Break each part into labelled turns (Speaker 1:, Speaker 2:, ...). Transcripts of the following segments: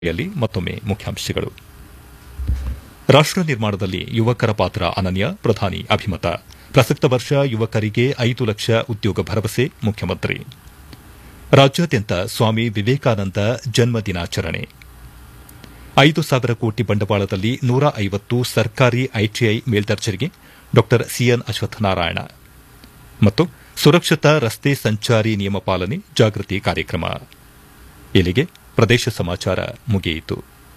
Speaker 1: ಯಲ್ಲಿ ಮತ್ತೊಮ್ಮೆ ಮುಖ್ಯಾಂಶಗಳು ರಾಷ್ಟ ನಿರ್ಮಾಣದಲ್ಲಿ ಯುವಕರ ಪಾತ್ರ ಅನನ್ಯ ಪ್ರಧಾನಿ ಅಭಿಮತ ಪ್ರಸಕ್ತ ವರ್ಷ ಯುವಕರಿಗೆ ಐದು ಲಕ್ಷ ಉದ್ಯೋಗ ಭರವಸೆ ಮುಖ್ಯಮಂತ್ರಿ ರಾಜ್ಯಾದ್ಯಂತ ಸ್ವಾಮಿ ವಿವೇಕಾನಂದ ಜನ್ಮ ದಿನಾಚರಣೆ ಐದು ಸಾವಿರ ಕೋಟಿ ಬಂಡವಾಳದಲ್ಲಿ ನೂರ ಐವತ್ತು ಸರ್ಕಾರಿ ಐಟಿಐ ಮೇಲ್ದರ್ಜೆಗೆ ಡಾ ಸಿಎನ್ ಅಶ್ವತ್ಥನಾರಾಯಣ ಮತ್ತು ಸುರಕ್ಷಿತ ರಸ್ತೆ ಸಂಚಾರಿ ನಿಯಮ ಪಾಲನೆ ಜಾಗೃತಿ ಕಾರ್ಯಕ್ರಮ ಇಲ್ಲಿಗೆ ಪ್ರದೇಶ ಸಮಾಚಾರ ಮುಗಿಯಿತು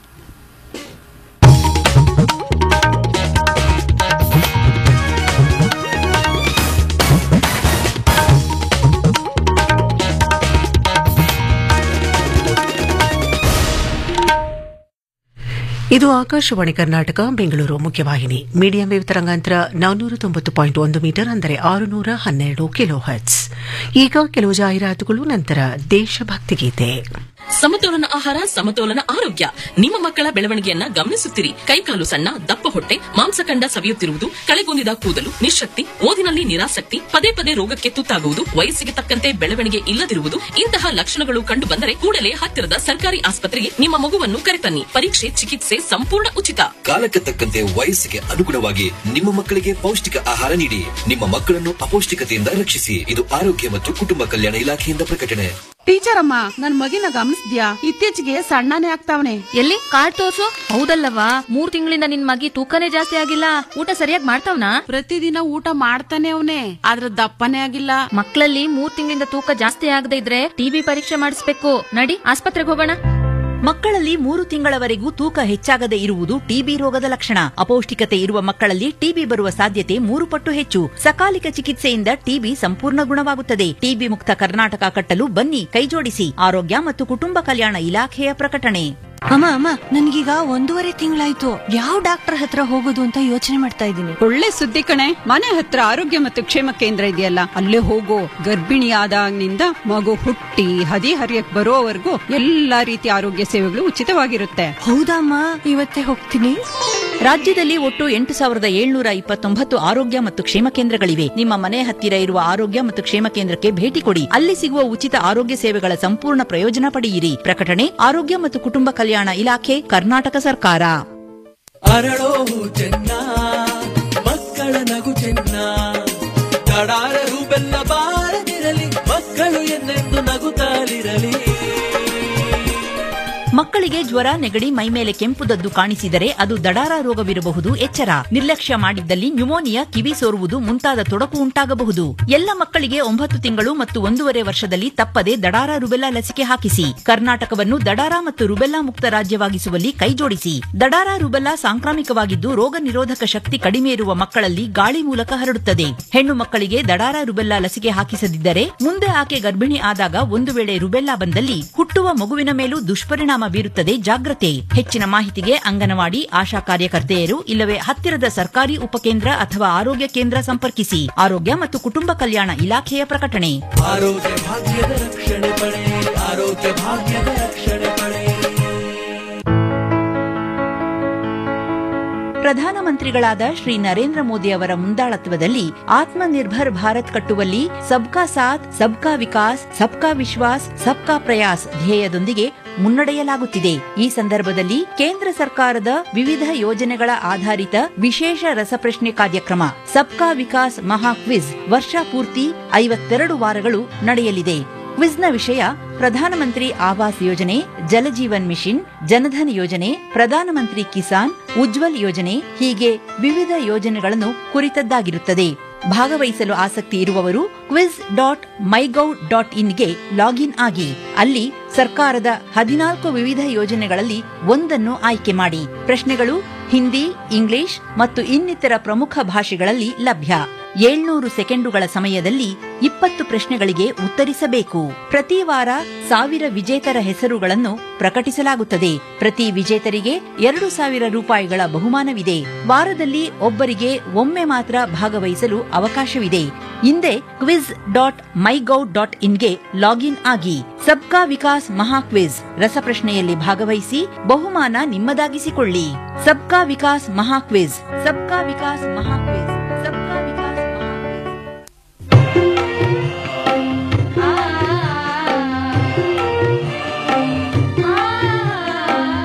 Speaker 2: ಇದು ಆಕಾಶವಾಣಿ ಕರ್ನಾಟಕ ಬೆಂಗಳೂರು ಮುಖ್ಯವಾಹಿನಿ ಮೀಡಿಯಂ ವೇವ್ ತರಂಗಾಂತರ ನಾನ್ನೂರ ತೊಂಬತ್ತು ಪಾಯಿಂಟ್ ಒಂದು ಮೀಟರ್ ಅಂದರೆ ಆರುನೂರ ಹನ್ನೆರಡು ಕಿಲೋ ಹರ್ಟ್ಸ್ ಈಗ ಕೆಲವು ಜಾಹೀರಾತುಗಳು ನಂತರ ದೇಶಭಕ್ತಿ ಗೀತೆ
Speaker 3: ಸಮತೋಲನ ಆಹಾರ ಸಮತೋಲನ ಆರೋಗ್ಯ ನಿಮ್ಮ ಮಕ್ಕಳ ಬೆಳವಣಿಗೆಯನ್ನ ಗಮನಿಸುತ್ತಿರಿ ಕೈಕಾಲು ಸಣ್ಣ ದಪ್ಪ ಹೊಟ್ಟೆ ಮಾಂಸಖಂಡ ಸವಿಯುತ್ತಿರುವುದು ಕಳೆಗುಂದಿದ ಕೂದಲು ನಿಶಕ್ತಿ ಓದಿನಲ್ಲಿ ನಿರಾಸಕ್ತಿ ಪದೇ ಪದೇ ರೋಗಕ್ಕೆ ತುತ್ತಾಗುವುದು ವಯಸ್ಸಿಗೆ ತಕ್ಕಂತೆ ಬೆಳವಣಿಗೆ ಇಲ್ಲದಿರುವುದು ಇಂತಹ ಲಕ್ಷಣಗಳು ಕಂಡು ಬಂದರೆ ಕೂಡಲೇ ಹತ್ತಿರದ ಸರ್ಕಾರಿ ಆಸ್ಪತ್ರೆಗೆ ನಿಮ್ಮ ಮಗುವನ್ನು ಕರೆತನ್ನಿ ಪರೀಕ್ಷೆ ಚಿಕಿತ್ಸೆ ಸಂಪೂರ್ಣ ಉಚಿತ
Speaker 4: ಕಾಲಕ್ಕೆ ತಕ್ಕಂತೆ ವಯಸ್ಸಿಗೆ ಅನುಗುಣವಾಗಿ ನಿಮ್ಮ ಮಕ್ಕಳಿಗೆ ಪೌಷ್ಟಿಕ ಆಹಾರ ನೀಡಿ ನಿಮ್ಮ ಮಕ್ಕಳನ್ನು ಅಪೌಷ್ಟಿಕತೆಯಿಂದ ರಕ್ಷಿಸಿ ಇದು ಆರೋಗ್ಯ ಮತ್ತು ಕುಟುಂಬ ಕಲ್ಯಾಣ ಇಲಾಖೆಯಿಂದ ಪ್ರಕಟಣೆ
Speaker 5: ಟೀಚರ್ ಅಮ್ಮ ನನ್ ಮಗಿನ ಗಮನಿಸ್ದ್ಯಾ ಇತ್ತೀಚೆಗೆ ಸಣ್ಣನೇ ಆಗ್ತಾವನೆ
Speaker 6: ಎಲ್ಲಿ ಕಾರ್ಡ್ ತೋರ್ಸು ಹೌದಲ್ಲವಾ ಮೂರ್ ತಿಂಗಳಿಂದ ನಿನ್ ಮಗಿ ತೂಕನೇ ಜಾಸ್ತಿ ಆಗಿಲ್ಲ ಊಟ ಸರಿಯಾಗಿ ಮಾಡ್ತಾವ್ನಾ
Speaker 5: ಪ್ರತಿದಿನ ಊಟ ಮಾಡ್ತಾನೆ ಅವನೇ ಆದ್ರ ದಪ್ಪನೇ ಆಗಿಲ್ಲ
Speaker 6: ಮಕ್ಕಳಲ್ಲಿ ಮೂರ್ ತಿಂಗಳಿಂದ ತೂಕ ಜಾಸ್ತಿ ಆಗದೆ ಇದ್ರೆ ಟಿಬಿ ಪರೀಕ್ಷೆ ಮಾಡಿಸ್ಬೇಕು ನಡಿ ಆಸ್ಪತ್ರೆಗೆ ಹೋಗೋಣ
Speaker 7: ಮಕ್ಕಳಲ್ಲಿ ಮೂರು ತಿಂಗಳವರೆಗೂ ತೂಕ ಹೆಚ್ಚಾಗದೆ ಇರುವುದು ಟಿಬಿ ರೋಗದ ಲಕ್ಷಣ ಅಪೌಷ್ಟಿಕತೆ ಇರುವ ಮಕ್ಕಳಲ್ಲಿ ಟಿಬಿ ಬರುವ ಸಾಧ್ಯತೆ ಮೂರು ಪಟ್ಟು ಹೆಚ್ಚು ಸಕಾಲಿಕ ಚಿಕಿತ್ಸೆಯಿಂದ ಟಿಬಿ ಸಂಪೂರ್ಣ ಗುಣವಾಗುತ್ತದೆ ಟಿಬಿ ಮುಕ್ತ ಕರ್ನಾಟಕ ಕಟ್ಟಲು ಬನ್ನಿ ಕೈಜೋಡಿಸಿ ಆರೋಗ್ಯ ಮತ್ತು ಕುಟುಂಬ ಕಲ್ಯಾಣ ಇಲಾಖೆಯ ಪ್ರಕಟಣೆ
Speaker 8: ಅಮ್ಮ ಅಮ್ಮ ನನ್ಗೀಗ ಒಂದೂವರೆ ತಿಂಗಳಾಯ್ತು ಯಾವ ಡಾಕ್ಟರ್ ಹತ್ರ ಹೋಗೋದು ಅಂತ ಯೋಚನೆ ಮಾಡ್ತಾ ಇದ್ದೀನಿ
Speaker 5: ಒಳ್ಳೆ ಸುದ್ದಿ ಕಣೆ ಮನೆ ಹತ್ರ ಆರೋಗ್ಯ ಮತ್ತು ಕ್ಷೇಮ ಕೇಂದ್ರ ಇದೆಯಲ್ಲ ಅಲ್ಲೇ ಹೋಗೋ ಗರ್ಭಿಣಿ ಆದಾಗಿನಿಂದ ಮಗು ಹುಟ್ಟಿ ಹದಿ ಹರಿಯಕ್ ಬರೋವರೆಗೂ ಎಲ್ಲಾ ರೀತಿಯ ಆರೋಗ್ಯ ಸೇವೆಗಳು ಉಚಿತವಾಗಿರುತ್ತೆ
Speaker 8: ಹೌದಮ್ಮ ಇವತ್ತೇ ಹೋಗ್ತೀನಿ
Speaker 7: ರಾಜ್ಯದಲ್ಲಿ ಒಟ್ಟು ಎಂಟು ಸಾವಿರದ ಏಳ್ನೂರ ಇಪ್ಪತ್ತೊಂಬತ್ತು ಆರೋಗ್ಯ ಮತ್ತು ಕ್ಷೇಮ ಕೇಂದ್ರಗಳಿವೆ ನಿಮ್ಮ ಮನೆ ಹತ್ತಿರ ಇರುವ ಆರೋಗ್ಯ ಮತ್ತು ಕ್ಷೇಮ ಕೇಂದ್ರಕ್ಕೆ ಭೇಟಿ ಕೊಡಿ ಅಲ್ಲಿ ಸಿಗುವ ಉಚಿತ ಆರೋಗ್ಯ ಸೇವೆಗಳ ಸಂಪೂರ್ಣ ಪ್ರಯೋಜನ ಪಡೆಯಿರಿ ಪ್ರಕಟಣೆ ಆರೋಗ್ಯ ಮತ್ತು ಕುಟುಂಬ ಕಲ್ಯಾಣ ಇಲಾಖೆ ಕರ್ನಾಟಕ ಸರ್ಕಾರ
Speaker 9: ಅರಳೋ ಚೆನ್ನ ಮಕ್ಕಳ ನಗು ಚೆನ್ನ ಕಡಾರರು ಬೆಲ್ಲ ಬಾರದಿರಲಿ ಮಕ್ಕಳು ಎನ್ನೆಂದು ನಗುತ್ತಾಲಿರಲಿ
Speaker 7: ಮಕ್ಕಳಿಗೆ ಜ್ವರ ನೆಗಡಿ ಮೈಮೇಲೆ ಕೆಂಪುದದ್ದು ಕಾಣಿಸಿದರೆ ಅದು ದಡಾರ ರೋಗವಿರಬಹುದು ಎಚ್ಚರ ನಿರ್ಲಕ್ಷ್ಯ ಮಾಡಿದ್ದಲ್ಲಿ ನ್ಯುಮೋನಿಯಾ ಕಿವಿ ಸೋರುವುದು ಮುಂತಾದ ತೊಡಕು ಉಂಟಾಗಬಹುದು ಎಲ್ಲ ಮಕ್ಕಳಿಗೆ ಒಂಬತ್ತು ತಿಂಗಳು ಮತ್ತು ಒಂದೂವರೆ ವರ್ಷದಲ್ಲಿ ತಪ್ಪದೆ ದಡಾರ ರುಬೆಲ್ಲಾ ಲಸಿಕೆ ಹಾಕಿಸಿ ಕರ್ನಾಟಕವನ್ನು ದಡಾರ ಮತ್ತು ರುಬೆಲ್ಲಾ ಮುಕ್ತ ರಾಜ್ಯವಾಗಿಸುವಲ್ಲಿ ಕೈಜೋಡಿಸಿ ದಡಾರ ರುಬೆಲ್ಲಾ ಸಾಂಕ್ರಾಮಿಕವಾಗಿದ್ದು ರೋಗ ನಿರೋಧಕ ಶಕ್ತಿ ಕಡಿಮೆ ಇರುವ ಮಕ್ಕಳಲ್ಲಿ ಗಾಳಿ ಮೂಲಕ ಹರಡುತ್ತದೆ ಹೆಣ್ಣು ಮಕ್ಕಳಿಗೆ ದಡಾರ ರುಬೆಲ್ಲಾ ಲಸಿಕೆ ಹಾಕಿಸದಿದ್ದರೆ ಮುಂದೆ ಆಕೆ ಗರ್ಭಿಣಿ ಆದಾಗ ಒಂದು ವೇಳೆ ರುಬೆಲ್ಲಾ ಬಂದಲ್ಲಿ ಹುಟ್ಟುವ ಮಗುವಿನ ಮೇಲೂ ದುಷ್ಪರಿಣಾಮ ಬೀರುತ್ತದೆ ಜಾಗ್ರತೆ ಹೆಚ್ಚಿನ ಮಾಹಿತಿಗೆ ಅಂಗನವಾಡಿ ಆಶಾ ಕಾರ್ಯಕರ್ತೆಯರು ಇಲ್ಲವೇ ಹತ್ತಿರದ ಸರ್ಕಾರಿ ಉಪಕೇಂದ್ರ ಅಥವಾ ಆರೋಗ್ಯ ಕೇಂದ್ರ ಸಂಪರ್ಕಿಸಿ ಆರೋಗ್ಯ ಮತ್ತು ಕುಟುಂಬ ಕಲ್ಯಾಣ ಇಲಾಖೆಯ ಪ್ರಕಟಣೆ
Speaker 9: ಆರೋಗ್ಯ ಭಾಗ್ಯದ ರಕ್ಷಣೆ ಪಡೆ ಆರೋಗ್ಯ ಭಾಗ್ಯದ ರಕ್ಷಣೆ ಪಡೆ
Speaker 7: ಪ್ರಧಾನಮಂತ್ರಿಗಳಾದ ಶ್ರೀ ನರೇಂದ್ರ ಮೋದಿ ಅವರ ಮುಂದಾಳತ್ವದಲ್ಲಿ ಆತ್ಮನಿರ್ಭರ್ ಭಾರತ್ ಕಟ್ಟುವಲ್ಲಿ ಸಬ್ಕಾ ಸಾಥ್ ಸಬ್ಕಾ ವಿಕಾಸ್ ಸಬ್ಕಾ ವಿಶ್ವಾಸ್ ಸಬ್ಕಾ ಪ್ರಯಾಸ್ ಧ್ಯೇಯದೊಂದಿಗೆ ಮುನ್ನಡೆಯಲಾಗುತ್ತಿದೆ ಈ ಸಂದರ್ಭದಲ್ಲಿ ಕೇಂದ್ರ ಸರ್ಕಾರದ ವಿವಿಧ ಯೋಜನೆಗಳ ಆಧಾರಿತ ವಿಶೇಷ ರಸಪ್ರಶ್ನೆ ಕಾರ್ಯಕ್ರಮ ಸಬ್ಕಾ ವಿಕಾಸ್ ಮಹಾ ಕ್ವಿಜ್ ವರ್ಷ ಪೂರ್ತಿ ಐವತ್ತೆರಡು ವಾರಗಳು ನಡೆಯಲಿದೆ ಕ್ವಿಜ್ನ ವಿಷಯ ಪ್ರಧಾನಮಂತ್ರಿ ಆವಾಸ್ ಯೋಜನೆ ಜಲಜೀವನ್ ಮಿಷನ್ ಜನಧನ್ ಯೋಜನೆ ಪ್ರಧಾನಮಂತ್ರಿ ಕಿಸಾನ್ ಉಜ್ವಲ್ ಯೋಜನೆ ಹೀಗೆ ವಿವಿಧ ಯೋಜನೆಗಳನ್ನು ಕುರಿತದ್ದಾಗಿರುತ್ತದೆ ಭಾಗವಹಿಸಲು ಆಸಕ್ತಿ ಇರುವವರು ಕ್ವಿಜ್ ಡಾಟ್ ಮೈಗೌ ಡಾಟ್ ಇನ್ಗೆ ಲಾಗಿನ್ ಆಗಿ ಅಲ್ಲಿ ಸರ್ಕಾರದ ಹದಿನಾಲ್ಕು ವಿವಿಧ ಯೋಜನೆಗಳಲ್ಲಿ ಒಂದನ್ನು ಆಯ್ಕೆ ಮಾಡಿ ಪ್ರಶ್ನೆಗಳು ಹಿಂದಿ ಇಂಗ್ಲಿಷ್ ಮತ್ತು ಇನ್ನಿತರ ಪ್ರಮುಖ ಭಾಷೆಗಳಲ್ಲಿ ಲಭ್ಯ ಏಳ್ನೂರು ಸೆಕೆಂಡುಗಳ ಸಮಯದಲ್ಲಿ ಇಪ್ಪತ್ತು ಪ್ರಶ್ನೆಗಳಿಗೆ ಉತ್ತರಿಸಬೇಕು ಪ್ರತಿ ವಾರ ಸಾವಿರ ವಿಜೇತರ ಹೆಸರುಗಳನ್ನು ಪ್ರಕಟಿಸಲಾಗುತ್ತದೆ ಪ್ರತಿ ವಿಜೇತರಿಗೆ ಎರಡು ಸಾವಿರ ರೂಪಾಯಿಗಳ ಬಹುಮಾನವಿದೆ ವಾರದಲ್ಲಿ ಒಬ್ಬರಿಗೆ ಒಮ್ಮೆ ಮಾತ್ರ ಭಾಗವಹಿಸಲು ಅವಕಾಶವಿದೆ ಹಿಂದೆ ಕ್ವಿಜ್ ಡಾಟ್ ಮೈಗೌ ಡಾಟ್ ಇನ್ಗೆ ಲಾಗಿನ್ ಆಗಿ ಸಬ್ಕಾ ವಿಕಾಸ್ ಮಹಾ ಕ್ವಿಜ್ ರಸಪ್ರಶ್ನೆಯಲ್ಲಿ ಭಾಗವಹಿಸಿ ಬಹುಮಾನ ನಿಮ್ಮದಾಗಿಸಿಕೊಳ್ಳಿ ಸಬ್ಕಾ ವಿಕಾಸ್ ಮಹಾ ಕ್ವಿಜ್ ಸಬ್ಕಾ ವಿಕಾಸ್ ಮಹಾ ಕ್ವಿಜ್ ಸಬ್ಕಾ ವಿಕಾಸ್ ಮಹಾ ಕ್ವಿಜ್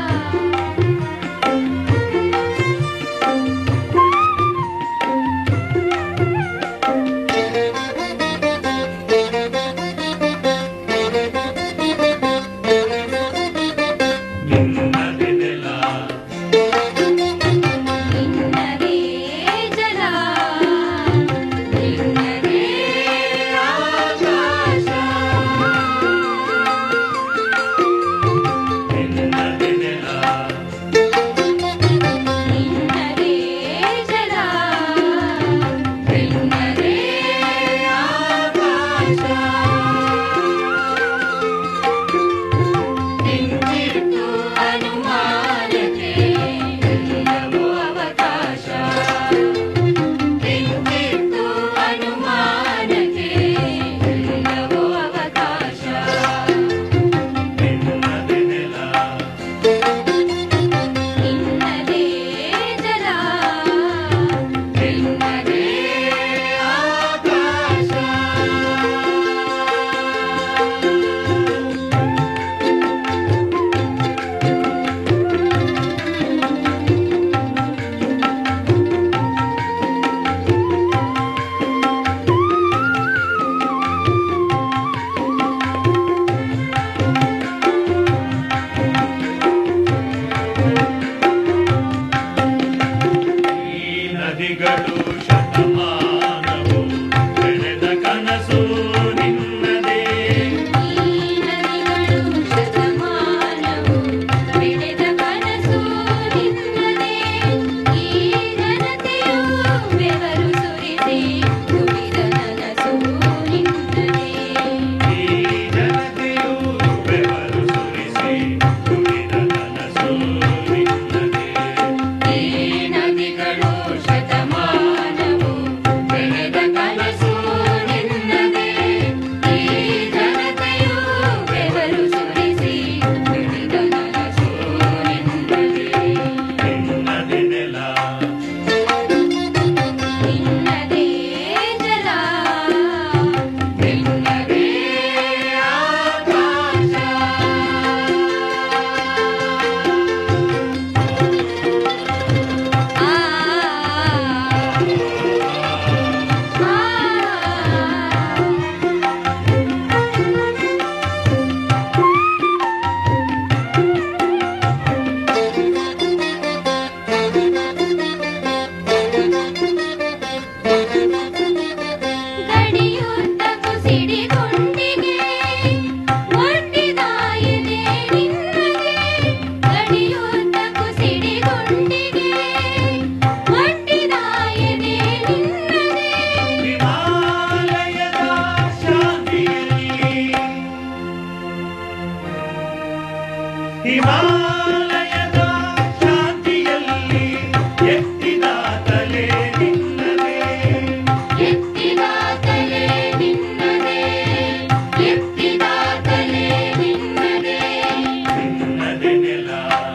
Speaker 9: ಹಿಮಾಲಯದ ಶಾಂತಿಯಲ್ಲಿ ಎತ್ತಿದ ತಲೆ ನಿನ್ನದೇ ಎತ್ತಿದ ತಲೆ ನಿನ್ನದೇ ಎತ್ತಿದ ತಲೆ ನಿನ್ನದೇ ನಿನ್ನದೇ ನೆಲ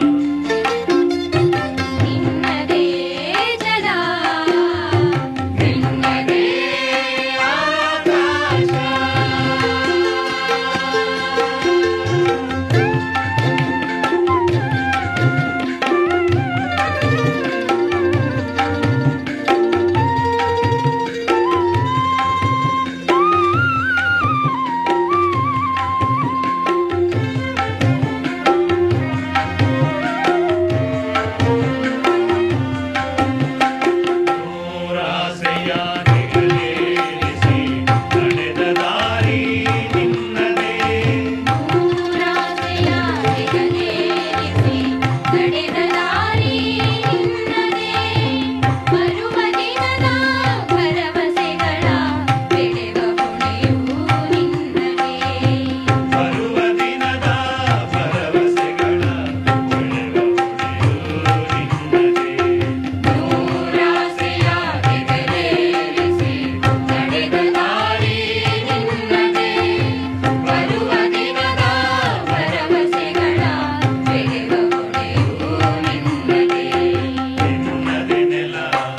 Speaker 9: ನಿನ್ನದೇ ಜಲ ನಿನ್ನದೇ ಆಕಾಶ ನೂರಾಸೆಯ ನಿಗಲೇರಿಸಿ ನಡೆದ ದಾರಿ ನಿನ್ನದೇ ನೂರಾಸೆಯ ನಿಗಲೇರಿಸಿ ನಡೆದ ದಾರಿ ನಿನ್ನದೇ ಬರುವ ದಿನದ ಭರವಸೆಗಳ ಬೆಳೆವ ಹೊಣೆಯೂ ನಿನ್ನದೇ ಬರುವ ದಿನದ ಭರವಸೆಗಳ ಬೆಳೆವ ಹೊಣೆಯೂ ನಿನ್ನದೇ ನೂರಾಸೆಯ ನಿಗಲೇರಿಸಿ ನಡೆದ ದಾರಿ ನಿನ್ನದೇ ಬರುವ ದಿನದ ಭರವಸೆಗಳ ಬೆಳೆವ ಹೊಣೆಯೂ ನಿನ್ನದೇ ನಿನ್ನದೇ ನೆಲ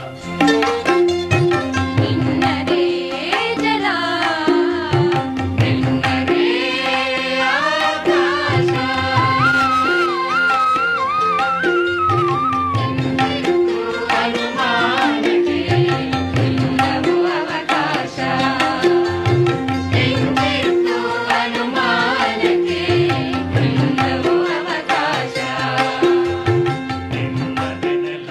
Speaker 9: ನಿನ್ನದೇ ಜಲ ನಿನ್ನದೇ ಆಕಾಶ ಅನುಮಾನಕ್ಕೆ ಇನ್ನೂ ಅವಕಾಶ ಎಂದಿತ್ತು ಅನುಮಾನಕ್ಕೆ ಇನ್ನೂ ಅವಕಾಶ ನಿಮ್ಮದೇ ನೆಲ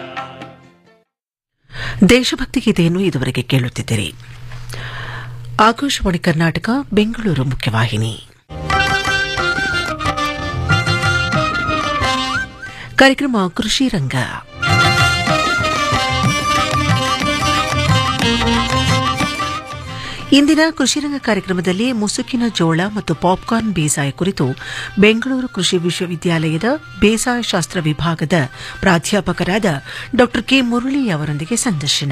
Speaker 2: ದೇಶಭಕ್ತಿ ಗೀತೆಯನ್ನು ಇದುವರೆಗೆ ಕೇಳುತ್ತಿದ್ದೀರಿ ಆಕಾಶವಾಣಿ ಕರ್ನಾಟಕ ಬೆಂಗಳೂರು ಮುಖ್ಯವಾಹಿನಿ ಕಾರ್ಯಕ್ರಮ ಕೃಷಿ ರಂಗ ಇಂದಿನ ಕೃಷಿರಂಗ ಕಾರ್ಯಕ್ರಮದಲ್ಲಿ ಮುಸುಕಿನ ಜೋಳ ಮತ್ತು ಪಾಪ್ಕಾರ್ನ್ ಬೇಸಾಯ ಕುರಿತು ಬೆಂಗಳೂರು ಕೃಷಿ ವಿಶ್ವವಿದ್ಯಾಲಯದ ಬೇಸಾಯ ಶಾಸ್ತ್ರ ವಿಭಾಗದ ಪ್ರಾಧ್ಯಾಪಕರಾದ ಡಾ ಕೆ ಮುರಳಿ ಅವರೊಂದಿಗೆ ಸಂದರ್ಶನ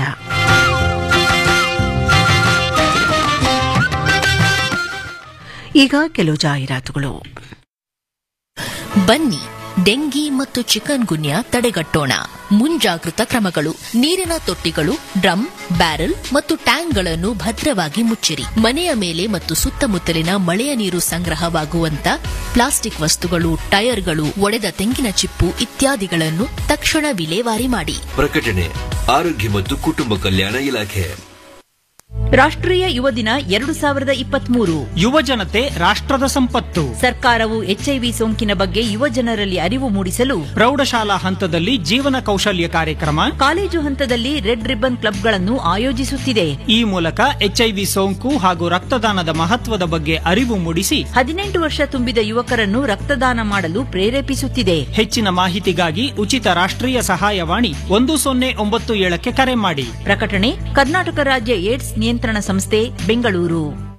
Speaker 2: ಈಗ ಕೆಲವು ಜಾಹೀರಾತುಗಳು
Speaker 10: ಬನ್ನಿ ಡೆಂಗಿ ಮತ್ತು ಚಿಕನ್ ಗುನ್ಯಾ ತಡೆಗಟ್ಟೋಣ ಮುಂಜಾಗೃತ ಕ್ರಮಗಳು ನೀರಿನ ತೊಟ್ಟಿಗಳು ಡ್ರಮ್ ಬ್ಯಾರೆಲ್ ಮತ್ತು ಟ್ಯಾಂಕ್ಗಳನ್ನು ಭದ್ರವಾಗಿ ಮುಚ್ಚಿರಿ ಮನೆಯ ಮೇಲೆ ಮತ್ತು ಸುತ್ತಮುತ್ತಲಿನ ಮಳೆಯ ನೀರು ಸಂಗ್ರಹವಾಗುವಂತ ಪ್ಲಾಸ್ಟಿಕ್ ವಸ್ತುಗಳು ಟೈರ್ಗಳು ಒಡೆದ ತೆಂಗಿನ ಚಿಪ್ಪು ಇತ್ಯಾದಿಗಳನ್ನು ತಕ್ಷಣ ವಿಲೇವಾರಿ ಮಾಡಿ
Speaker 4: ಪ್ರಕಟಣೆ ಆರೋಗ್ಯ ಮತ್ತು ಕುಟುಂಬ ಕಲ್ಯಾಣ ಇಲಾಖೆ
Speaker 7: ರಾಷ್ಟ್ರೀಯ ಯುವ ದಿನ ಎರಡು ಸಾವಿರದ ಇಪ್ಪತ್ಮೂರು
Speaker 11: ಯುವ ಜನತೆ ರಾಷ್ಟ್ರದ ಸಂಪತ್ತು
Speaker 7: ಸರ್ಕಾರವು ಎಚ್ಐವಿ ಸೋಂಕಿನ ಬಗ್ಗೆ ಯುವ ಜನರಲ್ಲಿ ಅರಿವು ಮೂಡಿಸಲು
Speaker 11: ಪ್ರೌಢಶಾಲಾ ಹಂತದಲ್ಲಿ ಜೀವನ ಕೌಶಲ್ಯ ಕಾರ್ಯಕ್ರಮ
Speaker 7: ಕಾಲೇಜು ಹಂತದಲ್ಲಿ ರೆಡ್ ರಿಬ್ಬನ್ ಕ್ಲಬ್ಗಳನ್ನು ಆಯೋಜಿಸುತ್ತಿದೆ
Speaker 11: ಈ ಮೂಲಕ ಎಚ್ಐವಿ ಸೋಂಕು ಹಾಗೂ ರಕ್ತದಾನದ ಮಹತ್ವದ ಬಗ್ಗೆ ಅರಿವು ಮೂಡಿಸಿ
Speaker 7: ಹದಿನೆಂಟು ವರ್ಷ ತುಂಬಿದ ಯುವಕರನ್ನು ರಕ್ತದಾನ ಮಾಡಲು ಪ್ರೇರೇಪಿಸುತ್ತಿದೆ
Speaker 11: ಹೆಚ್ಚಿನ ಮಾಹಿತಿಗಾಗಿ ಉಚಿತ ರಾಷ್ಟ್ರೀಯ ಸಹಾಯವಾಣಿ ಒಂದು ಸೊನ್ನೆ ಒಂಬತ್ತು ಏಳಕ್ಕೆ ಕರೆ ಮಾಡಿ
Speaker 7: ಪ್ರಕಟಣೆ ಕರ್ನಾಟಕ ರಾಜ್ಯ ಏಡ್ಸ್ ನಿಯಂತ್ರಣ ಸಂಸ್ಥೆ ಬೆಂಗಳೂರು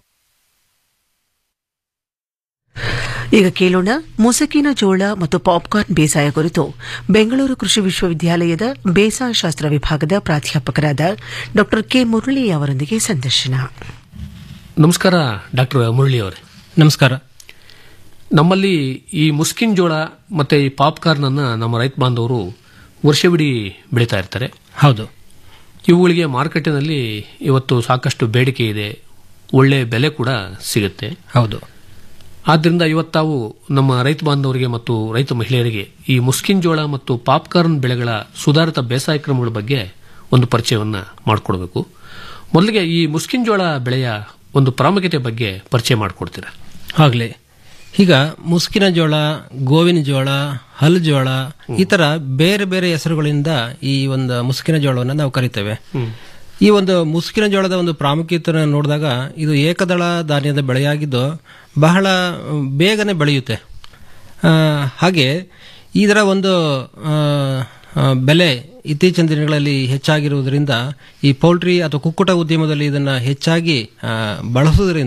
Speaker 2: ಈಗ ಕೇಳೋಣ ಮುಸಕಿನ ಜೋಳ ಮತ್ತು ಪಾಪ್ಕಾರ್ನ್ ಬೇಸಾಯ ಕುರಿತು ಬೆಂಗಳೂರು ಕೃಷಿ ವಿಶ್ವವಿದ್ಯಾಲಯದ ಬೇಸಾಯ ಶಾಸ್ತ್ರ ವಿಭಾಗದ ಪ್ರಾಧ್ಯಾಪಕರಾದ ಡಾ ಕೆ ಮುರಳಿ ಅವರೊಂದಿಗೆ ಸಂದರ್ಶನ
Speaker 12: ನಮಸ್ಕಾರ ಡಾಕ್ಟರ್ ಮುರಳಿ ಅವರೇ
Speaker 13: ನಮಸ್ಕಾರ
Speaker 12: ನಮ್ಮಲ್ಲಿ ಈ ಮುಸ್ಕಿನ್ ಜೋಳ ಮತ್ತೆ ಈ ಪಾಪ್ಕಾರ್ನ್ ಅನ್ನ ನಮ್ಮ ರೈತ ಬಾಂಧವರು ವರ್ಷವಿಡೀ ಬೆಳೀತಾ ಇರ್ತಾರೆ
Speaker 13: ಹೌದು
Speaker 12: ಇವುಗಳಿಗೆ ಮಾರುಕಟ್ಟೆನಲ್ಲಿ ಇವತ್ತು ಸಾಕಷ್ಟು ಬೇಡಿಕೆ ಇದೆ ಒಳ್ಳೆ ಬೆಲೆ ಕೂಡ ಸಿಗುತ್ತೆ
Speaker 13: ಹೌದು
Speaker 12: ಆದ್ದರಿಂದ ಇವತ್ತಾವು ನಮ್ಮ ರೈತ ಬಾಂಧವರಿಗೆ ಮತ್ತು ರೈತ ಮಹಿಳೆಯರಿಗೆ ಈ ಮುಸ್ಕಿನ್ ಜೋಳ ಮತ್ತು ಪಾಪ್ಕಾರ್ನ್ ಬೆಳೆಗಳ ಸುಧಾರಿತ ಬೇಸಾಯ ಕ್ರಮಗಳ ಬಗ್ಗೆ ಒಂದು ಪರಿಚಯವನ್ನ ಮಾಡಿಕೊಡ್ಬೇಕು ಮೊದಲಿಗೆ ಈ ಮುಸ್ಕಿನ್ ಜೋಳ ಬೆಳೆಯ ಒಂದು ಪ್ರಾಮುಖ್ಯತೆ ಬಗ್ಗೆ ಪರಿಚಯ ಮಾಡಿಕೊಡ್ತೀರಾ
Speaker 13: ಆಗ್ಲಿ ಈಗ ಮುಸ್ಕಿನ ಜೋಳ ಗೋವಿನ ಜೋಳ ಹಲ್ ಜೋಳ ಈ ತರ ಬೇರೆ ಬೇರೆ ಹೆಸರುಗಳಿಂದ ಈ ಒಂದು ಮುಸ್ಕಿನ ಜೋಳವನ್ನು ನಾವು ಕರಿತೇವೆ ಈ ಒಂದು ಮುಸ್ಕಿನ ಜೋಳದ ಒಂದು ಪ್ರಾಮುಖ್ಯತೆ ನೋಡಿದಾಗ ಇದು ಏಕದಳ ಧಾನ್ಯದ ಬೆಳೆಯಾಗಿದ್ದು ಬಹಳ ಬೇಗನೆ ಬೆಳೆಯುತ್ತೆ ಆ, ಹಾಗೆ ಇದರ ಒಂದು ಆ, ಆ, ಬೆಲೆ ಇತ್ತೀಚಿನ ದಿನಗಳಲ್ಲಿ ಹೆಚ್ಚಾಗಿರುವುದರಿಂದ ಈ ಪೌಲ್ಟ್ರಿ ಅಥವಾ ಕುಕ್ಕುಟ ಉದ್ಯಮದಲ್ಲಿ ಇದನ್ನ ಹೆಚ್ಚಾಗಿ ಆ, ಬಳಸುವುದರಿಂದ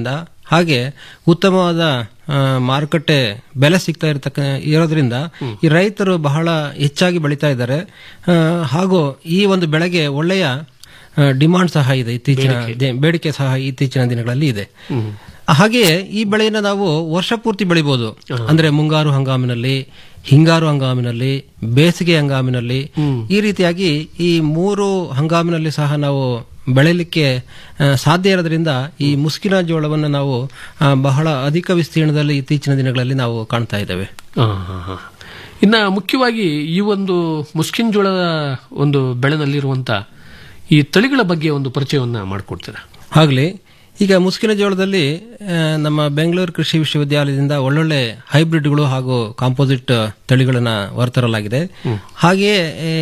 Speaker 13: ಹಾಗೆ ಉತ್ತಮವಾದ ಆ, ಮಾರುಕಟ್ಟೆ ಬೆಲೆ ಸಿಗ್ತಾ ಇರತಕ್ಕ ಇರೋದ್ರಿಂದ ಈ ರೈತರು ಬಹಳ ಹೆಚ್ಚಾಗಿ ಬೆಳೀತಾ ಇದ್ದಾರೆ ಆ, ಹಾಗೂ ಈ ಒಂದು ಬೆಳೆಗೆ ಒಳ್ಳೆಯ ಡಿಮಾಂಡ್ ಸಹ ಇದೆ ಇತ್ತೀಚಿನ ದಿ- ಬೇಡಿಕೆ ಸಹ ಇತ್ತೀಚಿನ ದಿನಗಳಲ್ಲಿ ಇದೆ ಹಾಗೆಯೇ ಈ ಬೆಳೆಯನ್ನು ನಾವು ವರ್ಷ ಪೂರ್ತಿ ಬೆಳಿಬಹುದು ಅಂದ್ರೆ ಮುಂಗಾರು ಹಂಗಾಮಿನಲ್ಲಿ ಹಿಂಗಾರು ಹಂಗಾಮಿನಲ್ಲಿ ಬೇಸಿಗೆ ಹಂಗಾಮಿನಲ್ಲಿ ಈ ರೀತಿಯಾಗಿ ಈ ಮೂರು ಹಂಗಾಮಿನಲ್ಲಿ ಸಹ ನಾವು ಬೆಳೆಯಲಿಕ್ಕೆ ಆ, ಸಾಧ್ಯ ಇರೋದ್ರಿಂದ ಈ ಮುಸ್ಕಿನ ಜೋಳವನ್ನು ನಾವು ಆ, ಬಹಳ ಅಧಿಕ ವಿಸ್ತೀರ್ಣದಲ್ಲಿ ಇತ್ತೀಚಿನ ದಿನಗಳಲ್ಲಿ ನಾವು ಕಾಣ್ತಾ ಇದ್ದೇವೆ
Speaker 12: ಆ, ಹಾ, ಹಾ. ಇನ್ನ ಮುಖ್ಯವಾಗಿ ಈ ಒಂದು ಮುಸ್ಕಿನ್ ಜೋಳದ ಒಂದು ಬೆಳೆನಲ್ಲಿರುವಂತ ಈ ತಳಿಗಳ ಬಗ್ಗೆ ಒಂದು ಪರಿಚಯವನ್ನ ಮಾಡಿಕೊಡ್ತೀರಾ
Speaker 13: ಆಗಲಿ ಈಗ ಮುಸ್ಕಿನ ಜೋಳದಲ್ಲಿ ಆ, ನಮ್ಮ ಬೆಂಗಳೂರು ಕೃಷಿ ವಿಶ್ವವಿದ್ಯಾಲಯದಿಂದ ಒಳ್ಳೊಳ್ಳೆ ಹೈಬ್ರಿಡ್ಗಳು ಹಾಗೂ ಕಾಂಪೋಸಿಟ್ ತಳಿಗಳನ್ನ ಹೊರತರಲಾಗಿದೆ ಹಾಗೆಯೇ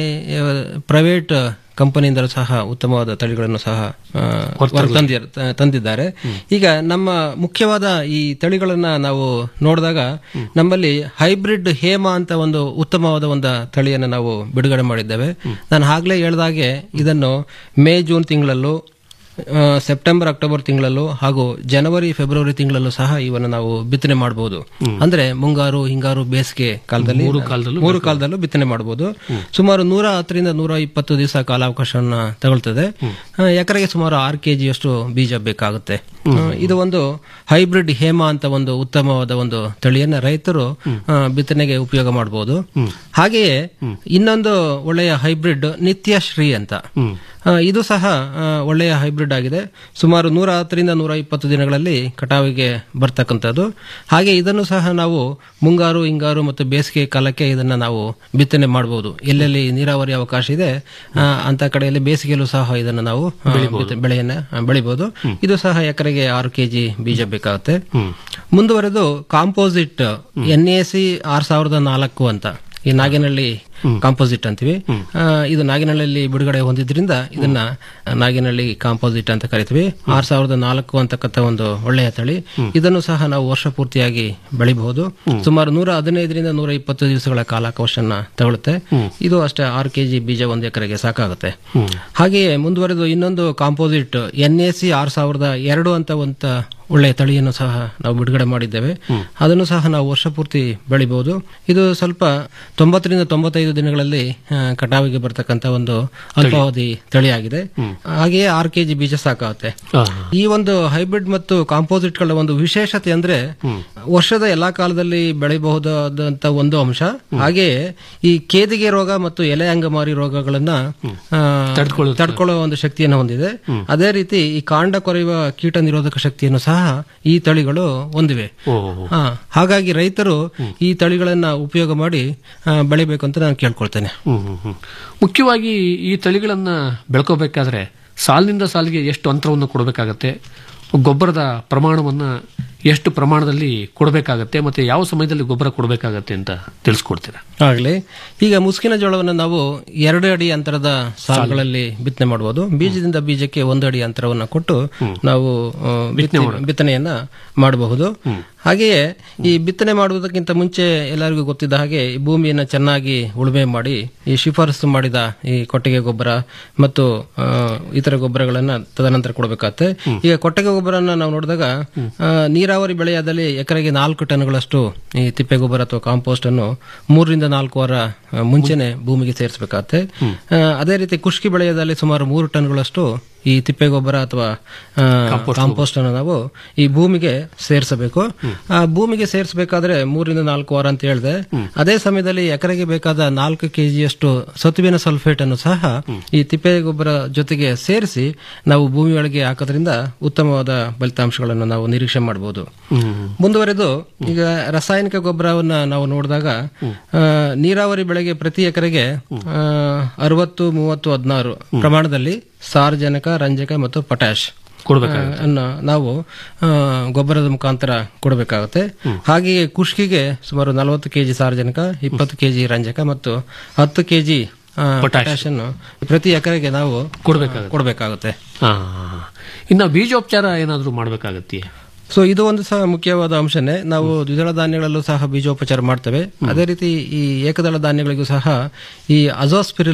Speaker 13: ಪ್ರೈವೇಟ್ ಕಂಪನಿಯಿಂದಲೂ ಸಹ ಉತ್ತಮವಾದ ತಳಿಗಳನ್ನು ಸಹ ಆ, ಹೊರತಂದಿ- ತ- ತಂದಿದ್ದಾರೆ ಈಗ ನಮ್ಮ ಮುಖ್ಯವಾದ ಈ ತಳಿಗಳನ್ನ ನಾವು ನೋಡಿದಾಗ ನಮ್ಮಲ್ಲಿ ಹೈಬ್ರಿಡ್ ಹೇಮ ಅಂತ ಒಂದು ಉತ್ತಮವಾದ ಒಂದು ತಳಿಯನ್ನು ನಾವು ಬಿಡುಗಡೆ ಮಾಡಿದ್ದೇವೆ ನಾನು ಆಗ್ಲೇ ಹೇಳ್ದಾಗೆ ಇದನ್ನು ಮೇ ಜೂನ್ ತಿಂಗಳಲ್ಲೂ ಆ, ಸೆಪ್ಟೆಂಬರ್ ಅಕ್ಟೋಬರ್ ತಿಂಗಳಲ್ಲೂ ಹಾಗೂ ಜನವರಿ ಫೆಬ್ರವರಿ ತಿಂಗಳಲ್ಲೂ ಸಹ ಇವನ್ನು ನಾವು ಬಿತ್ತನೆ ಮಾಡಬಹುದು ಅಂದ್ರೆ ಮುಂಗಾರು ಹಿಂಗಾರು ಬೇಸಿಗೆ ಕಾಲದಲ್ಲಿ
Speaker 12: ಮೂರು ಕಾಲದಲ್ಲೂ
Speaker 13: ಮೂರು ಕಾಲದಲ್ಲೂ ಬಿತ್ತನೆ ಮಾಡಬಹುದು ಸುಮಾರು ನೂರ ಹತ್ತರಿಂದ ನೂರ ಇಪ್ಪತ್ತು ದಿವಸ ಕಾಲಾವಕಾಶವನ್ನ ತಗೊಳ್ತದೆ ಆ, ಎಕರೆಗೆ ಸುಮಾರು ಆರು ಕೆಜಿಯಷ್ಟು ಬೀಜ ಬೇಕಾಗುತ್ತೆ ಆ, ಇದು ಒಂದು ಹೈಬ್ರಿಡ್ ಹೇಮ ಅಂತ ಒಂದು ಉತ್ತಮವಾದ ಒಂದು ತಳಿಯನ್ನ ರೈತರು ಆ, ಬಿತ್ತನೆಗೆ ಉಪಯೋಗ ಮಾಡಬಹುದು ಹಾಗೆಯೇ ಇನ್ನೊಂದು ಒಳ್ಳೆಯ ಹೈಬ್ರಿಡ್ ನಿತ್ಯಶ್ರೀ ಅಂತ ಆ, ಇದು ಸಹ ಆ, ಒಳ್ಳೆಯ ಹೈಬ್ರಿಡ್ ಆಗಿದೆ ಸುಮಾರು ನೂರ ಹತ್ತರಿಂದ ನೂರ ಇಪ್ಪತ್ತು ದಿನಗಳಲ್ಲಿ ಕಟಾವಿಗೆ ಬರ್ತಕ್ಕಂಥದ್ದು ಹಾಗೆ ಇದನ್ನು ಸಹ ನಾವು ಮುಂಗಾರು ಹಿಂಗಾರು ಮತ್ತು ಬೇಸಿಗೆ ಕಾಲಕ್ಕೆ ಇದನ್ನ ನಾವು ಬಿತ್ತನೆ ಮಾಡಬಹುದು ಎಲ್ಲೆಲ್ಲಿ ನೀರಾವರಿ ಅವಕಾಶ ಇದೆ ಆ, ಅಂತ ಕಡೆಯಲ್ಲಿ ಬೇಸಿಗೆಯಲ್ಲೂ ಸಹ ಇದನ್ನು ನಾವು ಆ, ಬಿತ್ತ- ಬೆಳೆಯನ್ನ ಆ, ಬೆಳಿಬಹುದು ಇದು ಸಹ ಎಕರೆಗೆ ಆರು ಕೆಜಿ ಬೀಜ ಬೇಕಾಗುತ್ತೆ ಮುಂದುವರೆದು composite N A C R ಸಾವಿರದ ನಾಲ್ಕು ಅಂತ ಈ ನಾಗೇನಹಳ್ಳಿ ಕಾಂಪೋಸಿಟ್ ಅಂತೀವಿ ಆ, ಇದು ನಾಗಿನಹಳ್ಳಿಯಲ್ಲಿ ಬಿಡುಗಡೆ ಹೊಂದಿದ್ರಿಂದ ಇದನ್ನ ನಾಗಿನಹಳ್ಳಿ ಕಾಂಪೋಸಿಟ್ ಅಂತ ಕರಿತೀವಿ ಆರ್ ಸಾವಿರದ ನಾಲ್ಕು ಅಂತಕ್ಕಂಥ ಒಂದು ಒಳ್ಳೆಯ ತಳಿ ಇದನ್ನು ಸಹ ನಾವು ವರ್ಷ ಪೂರ್ತಿಯಾಗಿ ಬೆಳಿಬಹುದು ಸುಮಾರು ನೂರ ಹದಿನೈದರಿಂದ ನೂರ ಇಪ್ಪತ್ತು ದಿವಸಗಳ ಕಾಲಾವಕಾಶನ ತಗೊಳುತ್ತೆ ಇದು ಅಷ್ಟೇ ಆರು ಕೆಜಿ ಬೀಜ ಒಂದು ಎಕರೆಗೆ ಸಾಕಾಗುತ್ತೆ ಹಾಗೆಯೇ ಮುಂದುವರೆದು ಇನ್ನೊಂದು composite N A C R ಸಾವಿರದ ಎರಡು ಅಂತ ಒಂದು ಒಳ್ಳೆಯ ತಳಿಯನ್ನು ಸಹ ನಾವು ಬಿಡುಗಡೆ ಮಾಡಿದ್ದೇವೆ ಅದನ್ನು ಸಹ ನಾವು ವರ್ಷ ಪೂರ್ತಿ ಬೆಳಿಬಹುದು ಇದು ಸ್ವಲ್ಪ ತೊಂಬತ್ತರಿಂದ ತೊಂಬತ್ತೈದು ದಿನಗಳಲ್ಲಿ ಆ, ಕಟಾವಿಗೆ ಬರ್ತಕ್ಕಂಥ ಒಂದು ಅಲ್ಪಾವಧಿ ತಳಿಯಾಗಿದೆ ಹಾಗೆಯೇ ಆರು ಕೆಜಿ ಬೀಜ ಸಾಕಾಗುತ್ತೆ ಈ ಒಂದು ಹೈಬ್ರಿಡ್ ಮತ್ತು ಕಾಂಪೋಸಿಟ್ ಗಳ ಒಂದು ವಿಶೇಷತೆ ಅಂದ್ರೆ ವರ್ಷದ ಎಲ್ಲಾ ಕಾಲದಲ್ಲಿ ಬೆಳೆಯಬಹುದಾದಂತ ಒಂದು ಅಂಶ ಹಾಗೆಯೇ ಈ ಕೇದಿಗೆ ರೋಗ ಮತ್ತು ಎಲೆ ಅಂಗಮಾರಿ ರೋಗಗಳನ್ನ ಆ, ತಡ್ಕೊಳ್ಳುವ ಒಂದು ಶಕ್ತಿಯನ್ನು ಹೊಂದಿದೆ ಅದೇ ರೀತಿ ಈ ಕಾಂಡ ಕೊರೆಯುವ ಕೀಟ ನಿರೋಧಕ ಶಕ್ತಿಯನ್ನು ಸಹ ಈ ತಳಿಗಳು ಹೊಂದಿವೆ ಆ, ಹಾಗಾಗಿ ರೈತರು ಈ ತಳಿಗಳನ್ನ ಉಪಯೋಗ ಮಾಡಿ ಆ, ಬೆಳಿಬೇಕು ಅಂತ ನಾನು ಕೇಳ್ಕೊಳ್ತೇನೆ
Speaker 12: ಹ್ಮ್, ಹ್ಮ್, ಹ್ಮ್. ಮುಖ್ಯವಾಗಿ ಈ ತಳಿಗಳನ್ನ ಬೆಳ್ಕೋಬೇಕಾದ್ರೆ ಸಾಲಿನಿಂದ ಸಾಲಿಗೆ ಎಷ್ಟು ಅಂತರವನ್ನು ಕೊಡಬೇಕಾಗತ್ತೆ ಗೊಬ್ಬರದ ಪ್ರಮಾಣವನ್ನ ಎಷ್ಟು ಪ್ರಮಾಣದಲ್ಲಿ ಕೊಡಬೇಕಾಗತ್ತೆ ಮತ್ತೆ ಯಾವ ಸಮಯದಲ್ಲಿ ಗೊಬ್ಬರ ಕೊಡಬೇಕಾಗತ್ತೆ ಅಂತ ತಿಳಿಸ್ಕೊಡ್ತೀರಾ
Speaker 13: ಆಗ್ಲಿ ಈಗ ಮುಸ್ಕಿನ ಜೋಳವನ್ನು ನಾವು ಎರಡು ಅಡಿ ಅಂತರದ ಸಾಲುಗಳಲ್ಲಿ ಬಿತ್ತನೆ ಮಾಡಬಹುದು ಬೀಜದಿಂದ ಬೀಜಕ್ಕೆ ಒಂದು ಅಡಿ ಅಂತರವನ್ನು ಕೊಟ್ಟು ನಾವು ಆ, ಬಿತ್ತನೆ- ಬಿತ್ತನೆಯನ್ನ ಮಾಡಬಹುದು ಹಾಗೆಯೇ ಈ ಬಿತ್ತನೆ ಮಾಡುವುದಕ್ಕಿಂತ ಮುಂಚೆ ಎಲ್ಲರಿಗೂ ಗೊತ್ತಿದ್ದ ಹಾಗೆ ಈ ಭೂಮಿಯನ್ನ ಚೆನ್ನಾಗಿ ಉಳುಮೆ ಮಾಡಿ ಈ ಶಿಫಾರಸು ಮಾಡಿದ ಈ ಕೊಟ್ಟಿಗೆ ಗೊಬ್ಬರ ಮತ್ತು ಆ, ಇತರ ಗೊಬ್ಬರಗಳನ್ನ ತದನಂತರ ಕೊಡಬೇಕಾಗತ್ತೆ ಈಗ ಕೊಟ್ಟಿಗೆ ಗೊಬ್ಬರನ ನಾವು ನೋಡಿದಾಗ ಆ, ನೀರಾವರಿ ಬೆಳೆಯಾದಲ್ಲಿ ಎಕರೆಗೆ ನಾಲ್ಕು ಟನ್ಗಳಷ್ಟು ಈ ತಿಪ್ಪೆ ಗೊಬ್ಬರ ಅಥವಾ ಕಾಂಪೋಸ್ಟ್ ಅನ್ನು ಮೂರರಿಂದ ನಾಲ್ಕು ವಾರ ಆ, ಮುಂಚೆನೆ ಭೂಮಿಗೆ ಸೇರಿಸಬೇಕಾಗತ್ತೆ ಆ, ಅದೇ ರೀತಿ ಕುಷ್ಕಿ ಬೆಳೆಯದಲ್ಲಿ ಸುಮಾರು ಮೂರು ಟನ್ಗಳಷ್ಟು ಈ ತಿಪ್ಪೆ ಗೊಬ್ಬರ ಅಥವಾ ಆ, ಕಾಂಪೋಸ್ಟ್ ಅನ್ನು ನಾವು ಈ ಭೂಮಿಗೆ ಸೇರಿಸಬೇಕು ಆ ಭೂಮಿಗೆ ಸೇರಿಸಬೇಕಾದ್ರೆ ಮೂರರಿಂದ ನಾಲ್ಕು ವಾರ ಅಂತ ಹೇಳಿದೆ ಅದೇ ಸಮಯದಲ್ಲಿ ಎಕರೆಗೆ ಬೇಕಾದ ನಾಲ್ಕು ಕೆಜಿಯಷ್ಟು ಸತುವಿನ ಸಲ್ಫೇಟ್ ಅನ್ನು ಸಹ ಈ ತಿಪ್ಪೆ ಗೊಬ್ಬರ ಜೊತೆಗೆ ಸೇರಿಸಿ ನಾವು ಭೂಮಿಯೊಳಗೆ ಹಾಕೋದ್ರಿಂದ ಉತ್ತಮವಾದ ಫಲಿತಾಂಶಗಳನ್ನು ನಾವು ನಿರೀಕ್ಷೆ ಮಾಡಬಹುದು ಮುಂದುವರೆದು ಈಗ ರಾಸಾಯನಿಕ ಗೊಬ್ಬರವನ್ನ ನಾವು ನೋಡಿದಾಗ ಆ, ನೀರಾವರಿ ಬೆಳೆಗೆ ಪ್ರತಿ ಎಕರೆಗೆ ಆ, ಅರವತ್ತು ಮೂವತ್ತು ಹದಿನಾರು ಪ್ರಮಾಣದಲ್ಲಿ ಸಾರಜನಕ ರಂಜಕ ಮತ್ತು ಪೊಟ್ಯಾಶ್
Speaker 12: ಕೊಡ್ಬೇಕಾಗುತ್ತೆ.
Speaker 13: ಅನ್ನ ನಾವು ಆ, ಗೊಬ್ಬರದ ಮುಖಾಂತರ ಕೊಡಬೇಕಾಗುತ್ತೆ ಹಾಗೆಯೇ ಕುಷ್ಕಿಗೆ ಸುಮಾರು ನಲವತ್ತು ಕೆಜಿ ಸಾರಜನಕ ಇಪ್ಪತ್ತು ಕೆಜಿ ರಂಜಕ ಮತ್ತು ಹತ್ತು ಕೆಜಿ ಪೊಟ್ಯಾಶ್ ಅನ್ನು ಪ್ರತಿ ಎಕರೆಗೆ ನಾವು
Speaker 12: ಕೊಡ್ಬೇಕಾಗುತ್ತೆ.
Speaker 13: ಕೊಡಬೇಕಾಗುತ್ತೆ
Speaker 12: ಆ, ಇನ್ನ ಬೀಜೋಪಚಾರ ಏನಾದರೂ ಮಾಡಬೇಕಾಗತ್ತೆ
Speaker 13: ಸೊ ಇದು ಒಂದು ಸಹ ಮುಖ್ಯವಾದ ಅಂಶನೇ ನಾವು ದ್ವಿದಳ ಧಾನ್ಯಗಳಲ್ಲೂ ಸಹ ಬೀಜೋಪಚಾರ ಮಾಡ್ತೇವೆ ಅದೇ ರೀತಿ ಈ ಏಕದಳ ಧಾನ್ಯಗಳಿಗೂ ಸಹ ಈ ಅಜೋಸ್ಪಿರಿಲಂ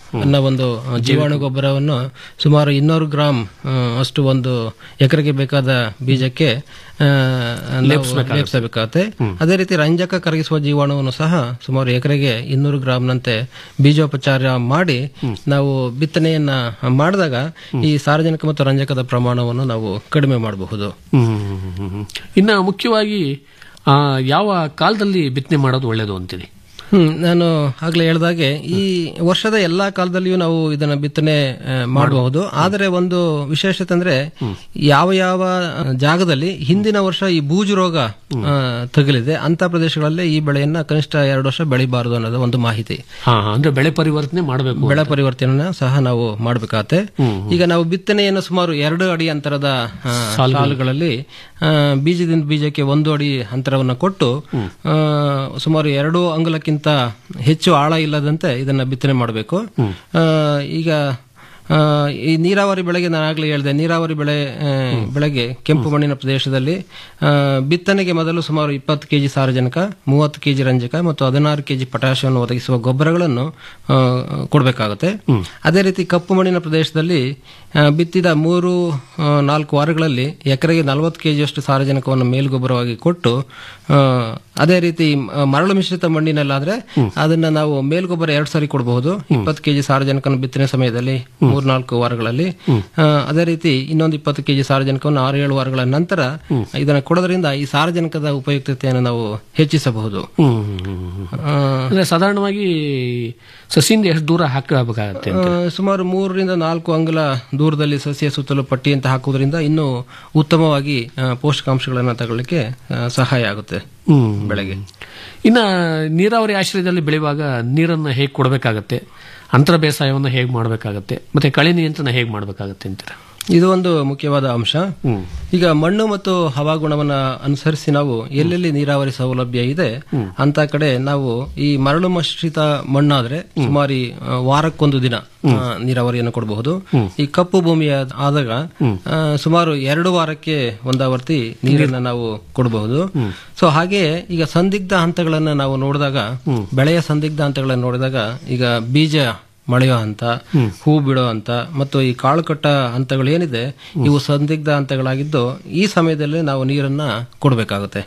Speaker 13: ಅನ್ನೋ ಒಂದು ಆ, ಜೀವಾಣು ಗೊಬ್ಬರವನ್ನು ಸುಮಾರು ಇನ್ನೂರು ಗ್ರಾಂ ಆ, ಅಷ್ಟು ಒಂದು ಎಕರೆಗೆ ಬೇಕಾದ ಬೀಜಕ್ಕೆ ಆ, ನಾವು
Speaker 12: ಲೇಪಿಸ್ಬೇಕಾಗುತ್ತೆ.
Speaker 13: ಲೇಪಿಸಬೇಕಾಗುತ್ತೆ ಅದೇ ರೀತಿ ರಂಜಕ ಕರಗಿಸುವ ಜೀವಾಣುವನ್ನು ಸಹ ಸುಮಾರು ಎಕರೆಗೆ ಇನ್ನೂರು ಗ್ರಾಂನಂತೆ ಬೀಜೋಪಚಾರ ಮಾಡಿ ನಾವು ಬಿತ್ತನೆಯನ್ನ ಮಾಡಿದಾಗ ಈ ಸಾರಜನಕ ಮತ್ತು ರಂಜಕದ ಪ್ರಮಾಣವನ್ನು ನಾವು ಕಡಿಮೆ ಮಾಡಬಹುದು
Speaker 12: ಹ್ಮ್. ಇನ್ನ ಮುಖ್ಯವಾಗಿ ಆ, ಯಾವ ಕಾಲದಲ್ಲಿ ಬಿತ್ತನೆ ಮಾಡೋದು ಒಳ್ಳೇದು ಅಂತೀರಿ
Speaker 13: ಹ್ಮ್ ನಾನು ಆಗ್ಲೇ ಹೇಳ್ದಾಗೆ ಈ ವರ್ಷದ ಎಲ್ಲಾ ಕಾಲದಲ್ಲಿಯೂ ನಾವು ಇದನ್ನ ಬಿತ್ತನೆ ಆ, ಮಾಡಬಹುದು ಆದರೆ ಒಂದು ವಿಶೇಷತೆ ಅಂದ್ರೆ ಯಾವ ಯಾವ ಆ, ಜಾಗದಲ್ಲಿ ಹಿಂದಿನ ವರ್ಷ ಈ ಬೂಜು ರೋಗ ಆ, ತಗುಲಿದೆ ಅಂತ ಪ್ರದೇಶಗಳಲ್ಲಿ ಈ ಬೆಳೆಯನ್ನ ಕನಿಷ್ಠ ಎರಡು ವರ್ಷ ಬೆಳಿಬಾರದು ಅನ್ನೋದು ಒಂದು ಮಾಹಿತಿ
Speaker 12: ಹಾ ಹಾ, ಅಂದ್ರೆ ಬೆಳೆ ಪರಿವರ್ತನೆ ಮಾಡಬೇಕು
Speaker 13: ಬೆಳೆ ಪರಿವರ್ತನೆಯನ್ನ ಸಹ ನಾವು ಮಾಡಬೇಕಾಗತ್ತೆ ಈಗ ನಾವು ಬಿತ್ತನೆಯನ್ನು ಸುಮಾರು ಎರಡು ಅಡಿ ಅಂತರದ ಆ, ಸಾಲುಗಳಲ್ಲಿ ಆ, ಬೀಜದಿಂದ ಬೀಜಕ್ಕೆ ಒಂದು ಅಡಿ ಅಂತರವನ್ನು ಕೊಟ್ಟು ಆ, ಸುಮಾರು ಎರಡು ಅಂಗುಲಕ್ಕಿಂತ ಹೆಚ್ಚು ಆಳ ಇಲ್ಲದಂತೆ ಇದನ್ನ ಬಿತ್ತನೆ ಮಾಡಬೇಕು ಆ, ಈಗ ಆ, ಈ ನೀರಾವರಿ ಬೆಳೆಗೆ ನಾನು ಆಗ್ಲೇ ಹೇಳಿದೆ ನೀರಾವರಿ ಬೆಳೆ ಆ, ಬೆಳೆಗೆ ಕೆಂಪು ಮಣ್ಣಿನ ಪ್ರದೇಶದಲ್ಲಿ ಆ, ಬಿತ್ತನೆಗೆ ಮೊದಲು ಸುಮಾರು ಇಪ್ಪತ್ತು ಕೆಜಿ ಸಾರಜನಕ ಮೂವತ್ತು ಕೆಜಿ ರಂಜಕ ಮತ್ತು ಹದಿನಾರು ಕೆಜಿ ಪೊಟ್ಯಾಷಿಯಂ ಒದಗಿಸುವ ಗೊಬ್ಬರಗಳನ್ನು ಆ, ಕೊಡಬೇಕಾಗುತ್ತೆ ಅದೇ ರೀತಿ ಕಪ್ಪು ಮಣ್ಣಿನ ಪ್ರದೇಶದಲ್ಲಿ ಆ, ಬಿತ್ತಿದ ಮೂರು ಆ, ನಾಲ್ಕು ವಾರಗಳಲ್ಲಿ ಎಕರೆಗೆ ನಲವತ್ತು ಕೆಜಿಯಷ್ಟು ಸಾರಜನಕವನ್ನು ಮೇಲ್ಗೊಬ್ಬರವಾಗಿ ಕೊಟ್ಟು ಆ, ಅದೇ ರೀತಿ ಮ- ಮರಳು ಮಿಶ್ರಿತ ಮಣ್ಣಿನಲ್ಲಾದ್ರೆ ಅದನ್ನ ನಾವು ಮೇಲ್ಗೊಬ್ಬರ ಎರಡು ಸಾರಿ ಕೊಡಬಹುದು ಇಪ್ಪತ್ತು ಕೆಜಿ ಸಾರಜನಕವನ್ನು ಬಿತ್ತನೆ ಸಮಯದಲ್ಲಿ ಮೂರ್ನಾಲ್ಕು ವಾರಗಳಲ್ಲಿ ಆ, ಅದೇ ರೀತಿ ಇನ್ನೊಂದು ಇಪ್ಪತ್ತು ಕೆಜಿ ಸಾರಜನಕವನ್ನು ಆರು ಏಳು ವಾರಗಳ ನಂತರ ಇದನ್ನ ಕೊಡೋದ್ರಿಂದ ಈ ಸಾರಜನಕದ ಉಪಯುಕ್ತತೆಯನ್ನು ನಾವು ಹೆಚ್ಚಿಸಬಹುದು ಆ,
Speaker 12: ಅಂದ್ರೆ ಸಾಧಾರಣವಾಗಿ ಸಸಿಯಿಂದ ಎಷ್ಟು ದೂರ ಹಾಕಬೇಕಾಗತ್ತೆ
Speaker 13: ಆ, ಸುಮಾರು ಮೂರರಿಂದ ನಾಲ್ಕು ಅಂಗುಲ ದೂರದಲ್ಲಿ ಸಸ್ಯ ಸುತ್ತಲೂ ಪಟ್ಟಿ ಅಂತ ಹಾಕುವುದರಿಂದ ಇನ್ನೂ ಉತ್ತಮವಾಗಿ ಆ, ಪೋಷಕಾಂಶಗಳನ್ನು ತಗೊಳ್ಳಿಕ್ಕೆ ಆ, ಸಹಾಯ ಆಗುತ್ತೆ ಬೆಳೆಗೆ
Speaker 12: ಇನ್ನ ನೀರಾವರಿ ಆಶ್ರಯದಲ್ಲಿ ಬೆಳೆಯುವಾಗ ನೀರನ್ನು ಹೇಗೆ ಕೊಡಬೇಕಾಗತ್ತೆ ಅಂತರ ಬೇಸಾಯವನ್ನು ಹೇಗೆ ಮಾಡಬೇಕಾಗತ್ತೆ ಮತ್ತೆ ಕಳೆ ನಿಯಂತ್ರಣ ಹೇಗೆ ಮಾಡಬೇಕಾಗತ್ತೆ ಅಂತೀರ
Speaker 13: ಇದು ಒಂದು ಮುಖ್ಯವಾದ ಅಂಶ ಈಗ ಮಣ್ಣು ಮತ್ತು ಹವಾಗುಣವನ್ನ ಅನುಸರಿಸಿ ನಾವು ಎಲ್ಲೆಲ್ಲಿ ನೀರಾವರಿ ಸೌಲಭ್ಯ ಇದೆ ಅಂತ ಕಡೆ ನಾವು ಈ ಮರಳು ಮಿಶ್ರಿತ ಮಣ್ಣಾದ್ರೆ ಸುಮಾರು ಈ, ಆ, ವಾರಕ್ಕೊಂದು ದಿನ ಆ, ನೀರಾವರಿಯನ್ನು ಕೊಡಬಹುದು ಈ ಕಪ್ಪು ಭೂಮಿ ಆದ- ಆದಾಗ ಆ, ಸುಮಾರು ಎರಡು ವಾರಕ್ಕೆ ಒಂದಾವರ್ತಿ ನೀರನ್ನ ನಾವು ಕೊಡಬಹುದು ಸೊ ಹಾಗೆ ಈಗ ಸಂದಿಗ್ಧ ಹಂತಗಳನ್ನ ನಾವು ನೋಡಿದಾಗ ಬೆಳೆಯ ಸಂದಿಗ್ಧ ಹಂತಗಳನ್ನು ನೋಡಿದಾಗ ಈಗ ಬೀಜ ಮಳೆಯೋ ಹಂತ ಹೂ ಬಿಡೋ ಹಂತ ಮತ್ತು ಈ ಕಾಳು ಕಟ್ಟ ಹಂತಗಳು ಏನಿದೆ ಇವು ಸಂದಿಗ್ಧ ಹಂತಗಳಾಗಿದ್ದು ಈ ಸಮಯದಲ್ಲಿ ನಾವು ನೀರನ್ನ ಕೊಡಬೇಕಾಗುತ್ತೆ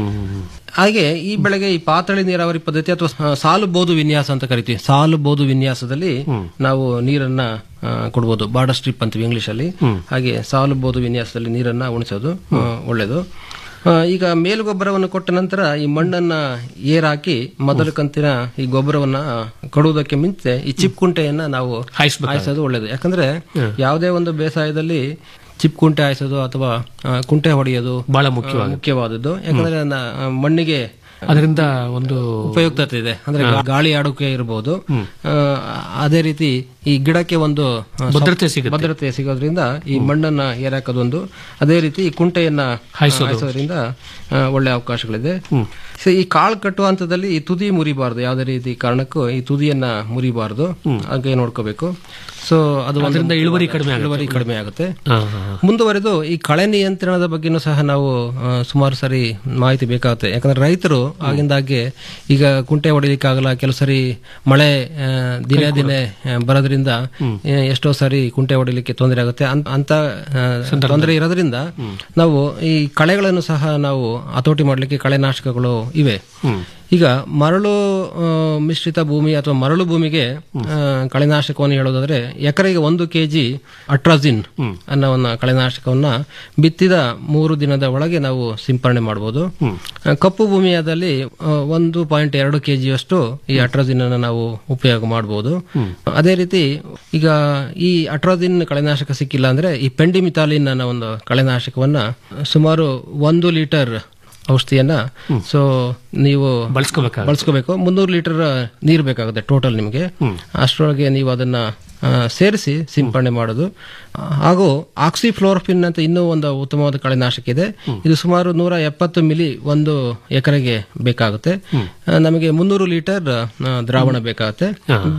Speaker 13: ಹಾಗೆ ಈ ಬೆಳೆಗೆ ಈ ಪಾತಳಿ ನೀರಾವರಿ ಪದ್ಧತಿ ಅಥವಾ ಸ- ಸಾಲು ಬೋದು ವಿನ್ಯಾಸ ಅಂತ ಕರಿತೀವಿ ಸಾಲು ಬೋದು ವಿನ್ಯಾಸದಲ್ಲಿ ನಾವು ನೀರನ್ನ ಆ, ಕೊಡ್ಬೋದು ಬಾರ್ಡರ್ ಸ್ಟ್ರಿಪ್ ಅಂತೀವಿ ಇಂಗ್ಲಿಷ್ ಅಲ್ಲಿ ಹಾಗೆ ಸಾಲು ಬೋದು ವಿನ್ಯಾಸದಲ್ಲಿ ನೀರನ್ನ ಉಣಿಸೋದು ಆ, ಒಳ್ಳೇದು ಆ, ಈಗ ಮೇಲುಗೊಬ್ಬರವನ್ನು ಕೊಟ್ಟ ನಂತರ ಈ ಮಣ್ಣನ್ನ ಏರಾಕಿ ಮೊದಲ ಕಂತಿನ ಈ ಗೊಬ್ಬರವನ್ನ ಕೊಡುವುದಕ್ಕೆ ಮುಂಚೆ ಈ ಚಿಪ್ ಕುಂಟೆಯನ್ನ ನಾವು ಹಾಯಿಸೋದು ಒಳ್ಳೇದು ಯಾಕಂದ್ರೆ ಯಾವುದೇ ಒಂದು ಬೇಸಾಯದಲ್ಲಿ ಚಿಪ್ ಕುಂಟೆ ಹಾಯಿಸೋದು ಅಥವಾ ಆ, ಕುಂಟೆ ಹೊಡೆಯೋದು
Speaker 12: ಬಹಳ
Speaker 13: ಆ,
Speaker 12: ಮುಖ್ಯವಾದ
Speaker 13: ಮುಖ್ಯವಾದದ್ದು ಯಾಕಂದ್ರೆ ನ- ಆ, ಮಣ್ಣಿಗೆ
Speaker 12: ಅದರಿಂದ ಒಂದು
Speaker 13: ಉಪಯುಕ್ತತೆ ಇದೆ ಅಂದ್ರೆ ಗಾ- ಗಾಳಿ ಆಡುವಿಕೆ ಇರಬಹುದು ಆ, ಅದೇ ರೀತಿ ಈ ಗಿಡಕ್ಕೆ ಒಂದು ಆ, ಸಪ್-
Speaker 12: ಭದ್ರತೆ ಸಿಗುತ್ತೆ.
Speaker 13: ಭದ್ರತೆ ಸಿಗೋದ್ರಿಂದ ಈ ಮಣ್ಣನ್ನ ಏರಾಕೋದೊಂದು ಅದೇ ರೀತಿ ಈ ಕುಂಟೆಯನ್ನ
Speaker 12: ಹಾಯ್ಸೋದು.
Speaker 13: ಹಾಯಿಸೋದ್ರಿಂದ ಆ, ಒಳ್ಳೆ ಅವಕಾಶಗಳಿದೆ ಸೊ ಈ ಕಾಳು ಕಟ್ಟುವ ಹಂತದಲ್ಲಿ ಈ ತುದಿ ಮುರಿಬಾರ್ದು ಯಾವುದೇ ರೀತಿ ಕಾರಣಕ್ಕೂ ಈ ತುದಿಯನ್ನ ಮುರಿಬಾರ್ದು ಹಾಗೆ ನೋಡ್ಕೋಬೇಕು ಸೊ ಅದು ಒಂದು
Speaker 12: ಅದರಿಂದ ಇಳುವರಿ ಕಡಿಮೆ ಆಗುತ್ತೆ.
Speaker 13: ಇಳುವರಿ ಕಡಿಮೆ ಆಗುತ್ತೆ
Speaker 12: ಹಾ, ಹಾ, ಹಾ.
Speaker 13: ಮುಂದುವರೆದು ಈ ಕಳೆ ನಿಯಂತ್ರಣದ ಬಗ್ಗೆನೂ ಸಹ ನಾವು ಆ, ಸುಮಾರು ಸರಿ ಮಾಹಿತಿ ಬೇಕಾಗುತ್ತೆ ಯಾಕಂದ್ರೆ ರೈತರು ಆಗಿಂದಾಗೆ ಈಗ ಕುಂಟೆ ಹೊಡಿಲಿಕ್ಕಾಗಲ್ಲ ಕೆಲವು ಸರಿ ಮಳೆ ಆ, ದಿನೇ ದಿನೇ ಆ, ಬರೋದ್ರಿಂದ ಆ, ಎಷ್ಟೋ ಸಾರಿ ಕುಂಟೆ ಹೊಡಿಲಿಕ್ಕೆ ತೊಂದರೆ ಆಗುತ್ತೆ ಅನ್- ಅಂತ ಆ, ತೊಂದರೆ ಇರೋದ್ರಿಂದ ನಾವು ಈ ಕಳೆಗಳನ್ನು ಸಹ ನಾವು ಹತೋಟಿ ಮಾಡಲಿಕ್ಕೆ ಕಳೆನಾಶಕಗಳು ಇವೆ ಈಗ ಮರಳು ಆ, ಮಿಶ್ರಿತ ಭೂಮಿ ಅಥವಾ ಮರಳು ಭೂಮಿಗೆ ಆ, ಕಳೆನಾಶಕವನ್ನು ಹೇಳೋದಾದ್ರೆ ಎಕರೆಗೆ ಒಂದು ಕೆಜಿ ಅಟ್ರಾಜಿನ್ ಅನ್ನೋ ಒಂದು ಕಳೆನಾಶಕವನ್ನ ಬಿತ್ತಿದ ಮೂರು ದಿನದ ಒಳಗೆ ನಾವು ಸಿಂಪರಣೆ ಮಾಡಬಹುದು ಆ, ಕಪ್ಪು ಭೂಮಿಯಾದಲ್ಲಿ ಆ, ಒಂದು ಪಾಯಿಂಟ್ ಎರಡು ಕೆಜಿಯಷ್ಟು ಈ ಅಟ್ರಾಜಿನ್ ಅನ್ನು ನಾವು ಉಪಯೋಗ ಮಾಡಬಹುದು ಅದೇ ರೀತಿ ಈಗ ಈ ಅಟ್ರಾಜಿನ್ ಕಳೆನಾಶಕ ಸಿಕ್ಕಿಲ್ಲ ಅಂದ್ರೆ ಈ ಪೆಂಡಿಮಿತಾಲಿನ್ ಅನ್ನೋ ಒಂದು ಕಳೆನಾಶಕವನ್ನ ಸುಮಾರು ಒಂದು ಲೀಟರ್ ಔಷಧಿಯನ್ನ ಸೊ ನೀವು
Speaker 12: ಬಳಸ್ಕೋಬೇಕಾಗುತ್ತೆ.
Speaker 13: ಬಳಸ್ಕೋಬೇಕು ಮುನ್ನೂರು ಲೀಟರ್ ನೀರು ಬೇಕಾಗುತ್ತೆ ಟೋಟಲ್ ನಿಮಗೆ ಅಷ್ಟರೊಳಗೆ ನೀವು ಅದನ್ನ ಆ, ಸೇರಿಸಿ ಸಿಂಪರಣೆ ಮಾಡೋದು ಆ, ಹಾಗೂ ಆಕ್ಸಿಫ್ಲೋರ್ಫಿನ್ ಅಂತ ಇನ್ನೂ ಒಂದು ಉತ್ತಮವಾದ ಕಳೆನಾಶಕ ಇದೆ ಇದು ಸುಮಾರು ನೂರ ಎಪ್ಪತ್ತು ಮಿಲಿ ಒಂದು ಎಕರೆಗೆ ಬೇಕಾಗುತ್ತೆ ಆ, ನಮಗೆ ಮುನ್ನೂರು ಲೀಟರ್ ಆ, ದ್ರಾವಣ ಬೇಕಾಗುತ್ತೆ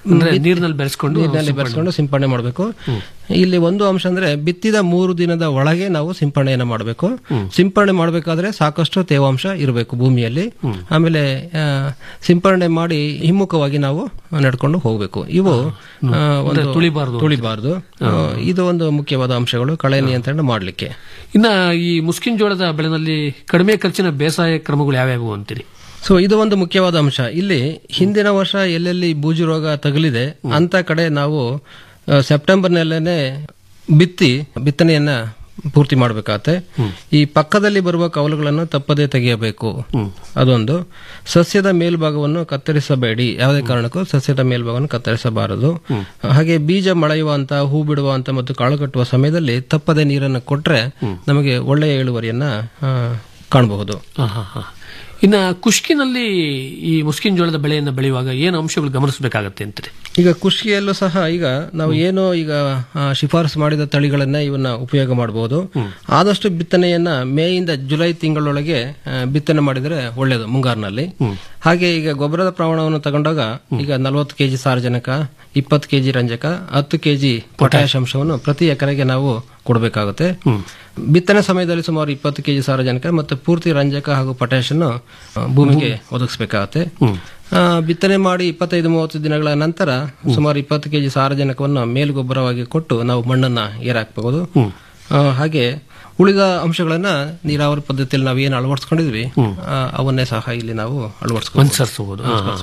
Speaker 12: ಅಂದ್ರೆ
Speaker 13: ಬಿತ್ತಿ-
Speaker 12: ನೀರಿನಲ್ಲಿ ಬೆರೆಸ್ಕೊಂಡು
Speaker 13: ನೀರಿನಲ್ಲಿ
Speaker 12: ಸಿಂಪಡಣೆ
Speaker 13: ಬೆರೆಸ್ಕೊಂಡು ಸಿಂಪಡಣೆ ಮಾಡಬೇಕು ಇಲ್ಲಿ ಒಂದು ಅಂಶ ಅಂದ್ರೆ ಬಿತ್ತಿದ ಮೂರು ದಿನದ ಒಳಗೆ ನಾವು ಸಿಂಪಡಣೆಯನ್ನು ಮಾಡಬೇಕು ಸಿಂಪಡಣೆ ಮಾಡಬೇಕಾದ್ರೆ ಸಾಕಷ್ಟು ತೇವಾಂಶ ಇರಬೇಕು ಭೂಮಿಯಲ್ಲಿ ಆಮೇಲೆ ಆ, ಸಿಂಪಡಣೆ ಮಾಡಿ ಹಿಮ್ಮುಖವಾಗಿ ನಾವು ನಡ್ಕೊಂಡು ಹೋಗಬೇಕು ಇವು ಆ, ಒಂದು
Speaker 12: ಅಂದ್ರೆ ತುಳಿಬಾರ್ದು ಅಂತ.
Speaker 13: ತುಳಿಬಾರ್ದು ಆ, ಇದು ಒಂದು ಮುಖ್ಯವಾದ ಅಂಶಗಳು ಕಳೆ ನಿಯಂತ್ರಣ ಮಾಡಲಿಕ್ಕೆ
Speaker 12: ಇನ್ನ ಈ ಮುಸ್ಕಿನ್ ಜೋಳದ ಬೆಳೆನಲ್ಲಿ ಕಡಿಮೆ ಖರ್ಚಿನ ಬೇಸಾಯ ಕ್ರಮಗಳು ಯಾವ್ಯಾವು ಅಂತೀರಿ
Speaker 13: ಸೊ ಇದು ಒಂದು ಮುಖ್ಯವಾದ ಅಂಶ ಇಲ್ಲಿ ಹಿಂದಿನ ವರ್ಷ ಎಲ್ಲೆಲ್ಲಿ ಬೂಜು ರೋಗ ತಗುಲಿದೆ ಅಂತ ಕಡೆ ನಾವು ಆ, ಸೆಪ್ಟೆಂಬರ್ನಲ್ಲೇನೆ ಬಿತ್ತಿ ಬಿತ್ತನೆಯನ್ನ ಪೂರ್ತಿ ಮಾಡಬೇಕಾಗತ್ತೆ ಈ ಪಕ್ಕದಲ್ಲಿ ಬರುವ ಕವಲುಗಳನ್ನು ತಪ್ಪದೇ ತೆಗೆಯಬೇಕು ಅದೊಂದು ಸಸ್ಯದ ಮೇಲ್ಭಾಗವನ್ನು ಕತ್ತರಿಸಬೇಡಿ ಯಾವುದೇ ಕಾರಣಕ್ಕೂ ಸಸ್ಯದ ಮೇಲ್ಭಾಗವನ್ನು ಕತ್ತರಿಸಬಾರದು ಹಾಗೆ ಬೀಜ ಮೊಳೆಯುವಂತ ಹೂ ಬಿಡುವಂತ ಮತ್ತು ಕಾಳು ಕಟ್ಟುವ ಸಮಯದಲ್ಲಿ ತಪ್ಪದೆ ನೀರನ್ನು ಕೊಟ್ರೆ ನಮಗೆ ಒಳ್ಳೆಯ ಇಳುವರಿಯನ್ನ ಆ, ಕಾಣಬಹುದು
Speaker 12: ಆಹಾಹಾ. ಇನ್ನ ಕುಷ್ಕಿನಲ್ಲಿ ಈ ಮುಸ್ಕಿನ್ ಜೋಳದ ಬೆಳೆಯನ್ನು ಬೆಳೆಯುವಾಗ ಏನು ಅಂಶಗಳು ಗಮನಿಸಬೇಕಾಗತ್ತೆ ಅಂತೀರಿ
Speaker 13: ಈಗ ಕೃಷಿಯಲ್ಲೂ ಸಹ ಈಗ ನಾವು ಏನು ಈಗ ಆ, ಶಿಫಾರಸು ಮಾಡಿದ ತಳಿಗಳನ್ನ ಇವನ್ನ ಉಪಯೋಗ ಮಾಡಬಹುದು ಆದಷ್ಟು ಬಿತ್ತನೆಯನ್ನ ಮೇಯಿಂದ ಜುಲೈ ತಿಂಗಳೊಳಗೆ ಆ, ಬಿತ್ತನೆ ಮಾಡಿದರೆ ಒಳ್ಳೆಯದು ಮುಂಗಾರಿನಲ್ಲಿ ಹಾಗೆ ಈಗ ಗೊಬ್ಬರದ ಪ್ರಮಾಣವನ್ನು ತಗೊಂಡಾಗ ಈಗ ನಲವತ್ತು ಕೆಜಿ ಸಾರಜನಕ ಇಪ್ಪತ್ತು ಕೆಜಿ ರಂಜಕ ಹತ್ತು ಕೆಜಿ ಪೊಟ್ಯಾಶ್ ಅಂಶವನ್ನು ಪ್ರತಿ ಎಕರೆಗೆ ನಾವು ಕೊಡಬೇಕಾಗುತ್ತೆ ಬಿತ್ತನೆ ಸಮಯದಲ್ಲಿ ಸುಮಾರು ಇಪ್ಪತ್ತು ಕೆಜಿ ಸಾರಜನಕ ಮತ್ತು ಪೂರ್ತಿ ರಂಜಕ ಹಾಗೂ ಪೊಟ್ಯಾಶ್ ಅನ್ನು ಆ, ಭೂಮಿಗೆ ಒದಗಿಸಬೇಕಾಗತ್ತೆ ಆ, ಬಿತ್ತನೆ ಮಾಡಿ ಇಪ್ಪತ್ತೈದು ಮೂವತ್ತು ದಿನಗಳ ನಂತರ ಸುಮಾರು ಇಪ್ಪತ್ತು ಕೆಜಿ ಸಾರಜನಕವನ್ನು ಮೇಲ್ಗೊಬ್ಬರವಾಗಿ ಕೊಟ್ಟು ನಾವು ಮಣ್ಣನ್ನ ಏರಾಕಬಹುದು ಆ, ಹಾಗೆ ಉಳಿದ ಅಂಶಗಳನ್ನ ನೀರಾವರಿ ಪದ್ಧತಿಯಲ್ಲಿ ನಾವು ಏನು ಅಳವಡಿಸ್ಕೊಂಡಿದ್ವಿ ಆ, ಅವನ್ನೇ ಸಹ ಇಲ್ಲಿ ನಾವು ಅಳವಡಿಸ್ಕೊಂಡು
Speaker 12: ಅನುಸರಿಸಬಹುದು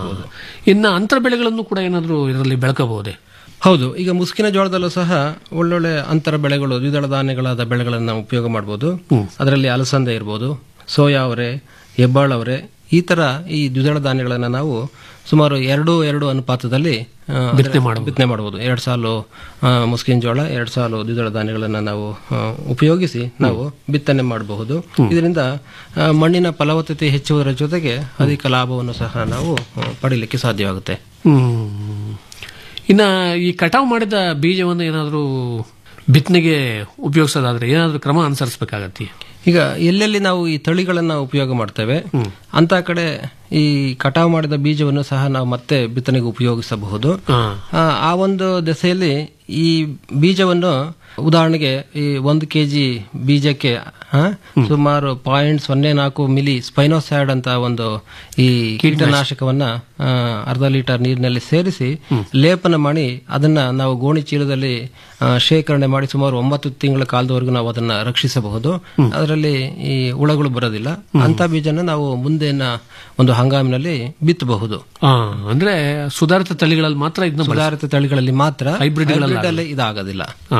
Speaker 12: ಇನ್ನ ಅಂತರ ಬೆಳೆಗಳನ್ನು ಕೂಡ ಏನಾದರೂ ಇದರಲ್ಲಿ ಬೆಳಕಬಹುದೇ
Speaker 13: ಹೌದು ಈಗ ಮುಸ್ಕಿನ ಜೋಳದಲ್ಲೂ ಸಹ ಒಳ್ಳೊಳ್ಳೆ ಅಂತರ ಬೆಳೆಗಳು ದ್ವಿದಳ ಧಾನ್ಯಗಳಾದ ಬೆಳೆಗಳನ್ನ ನಾವು ಉಪಯೋಗ ಮಾಡಬಹುದು ಅದರಲ್ಲಿ ಅಲಸಂದೆ ಇರ್ಬೋದು ಸೋಯಾ ಅವರೆ ಹೆಬ್ಬಾಳ ಅವರೆ ಈ ತರ ಈ ದ್ವಿದಳ ಧಾನ್ಯಗಳನ್ನ ನಾವು ಸುಮಾರು ಎರಡು ಎರಡು ಅನುಪಾತದಲ್ಲಿ ಆ, ಅಂದ್ರೆ
Speaker 12: ಬಿತ್ತನೆ ಮಾಡ್ಬೋದು.
Speaker 13: ಬಿತ್ತನೆ ಮಾಡಬಹುದು ಎರಡು ಸಾಲು ಆ, ಮುಸ್ಕಿನ ಜೋಳ ಎರಡು ಸಾಲು ದ್ವಿದಳ ಧಾನ್ಯಗಳನ್ನ ನಾವು ಆ, ಉಪಯೋಗಿಸಿ ನಾವು ಬಿತ್ತನೆ ಮಾಡಬಹುದು ಇದರಿಂದ ಆ, ಮಣ್ಣಿನ ಫಲವತ್ತತೆ ಹೆಚ್ಚುವುದರ ಜೊತೆಗೆ ಅಧಿಕ ಲಾಭವನ್ನು ಸಹ ನಾವು ಆ, ಪಡೀಲಿಕ್ಕೆ ಸಾಧ್ಯವಾಗುತ್ತೆ
Speaker 12: ಹ್ಮ್. ಇನ್ನ ಈ ಕಟಾವು ಮಾಡಿದ ಬೀಜವನ್ನು ಏನಾದರೂ ಬಿತ್ತನೆಗೆ ಉಪಯೋಗಿಸೋದಾದ್ರೆ ಏನಾದರೂ ಕ್ರಮ ಅನುಸರಿಸಬೇಕಾಗತ್ತೆ
Speaker 13: ಈಗ ಎಲ್ಲೆಲ್ಲಿ ನಾವು ಈ ತಳಿಗಳನ್ನ ಉಪಯೋಗ ಮಾಡ್ತೇವೆ ಅಂತ ಕಡೆ ಈ ಕಟಾವು ಮಾಡಿದ ಬೀಜವನ್ನು ಸಹ ನಾವು ಮತ್ತೆ ಬಿತ್ತನೆಗೆ ಉಪಯೋಗಿಸಬಹುದು ಆ, ಆ ಒಂದು ದೆಸೆಯಲ್ಲಿ ಈ ಬೀಜವನ್ನು ಉದಾಹರಣೆಗೆ ಈ ಒಂದು ಕೆಜಿ ಬೀಜಕ್ಕೆ ಆ, ಸುಮಾರು ಪಾಯಿಂಟ್ ಸೊನ್ನೆ ನಾಲ್ಕು ಮಿಲಿ ಸ್ಪೈನೋಸ್ಯಾಡ್ ಅಂತ ಒಂದು ಈ ಕೀಟನಾಶಕವನ್ನ ಆ, ಅರ್ಧ ಲೀಟರ್ ನೀರಿನಲ್ಲಿ ಸೇರಿಸಿ ಲೇಪನ ಮಾಡಿ ಅದನ್ನ ನಾವು ಗೋಣಿ ಚೀಲದಲ್ಲಿ ಆ, ಶೇಖರಣೆ ಮಾಡಿ ಸುಮಾರು ಒಂಬತ್ತು ತಿಂಗಳ ಕಾಲದವರೆಗೂ ನಾವು ಅದನ್ನ ರಕ್ಷಿಸಬಹುದು ಅದರಲ್ಲಿ ಈ ಹುಳಗಳು ಬರೋದಿಲ್ಲ ಅಂತ ಬೀಜನ ನಾವು ಮುಂದಿನ ಒಂದು ಹಂಗಾಮಿನಲ್ಲಿ ಬಿತ್ತಬಹುದು
Speaker 12: ಆ, ಅಂದ್ರೆ ಸುಧಾರಿತ ತಳಿಗಳಲ್ಲಿ ಮಾತ್ರ ಇದನ್ನ ಬಳಸ-
Speaker 13: ಸುಧಾರಿತ ತಳಿಗಳಲ್ಲಿ ಮಾತ್ರ
Speaker 12: ಹೈಬ್ರಿಡ್ಗಳಲ್ಲಿ
Speaker 13: ಹೈಬ್ರಿಡ್ ಅಲ್ಲಿ ಇದಾಗೋದಿಲ್ಲ
Speaker 12: ಆ.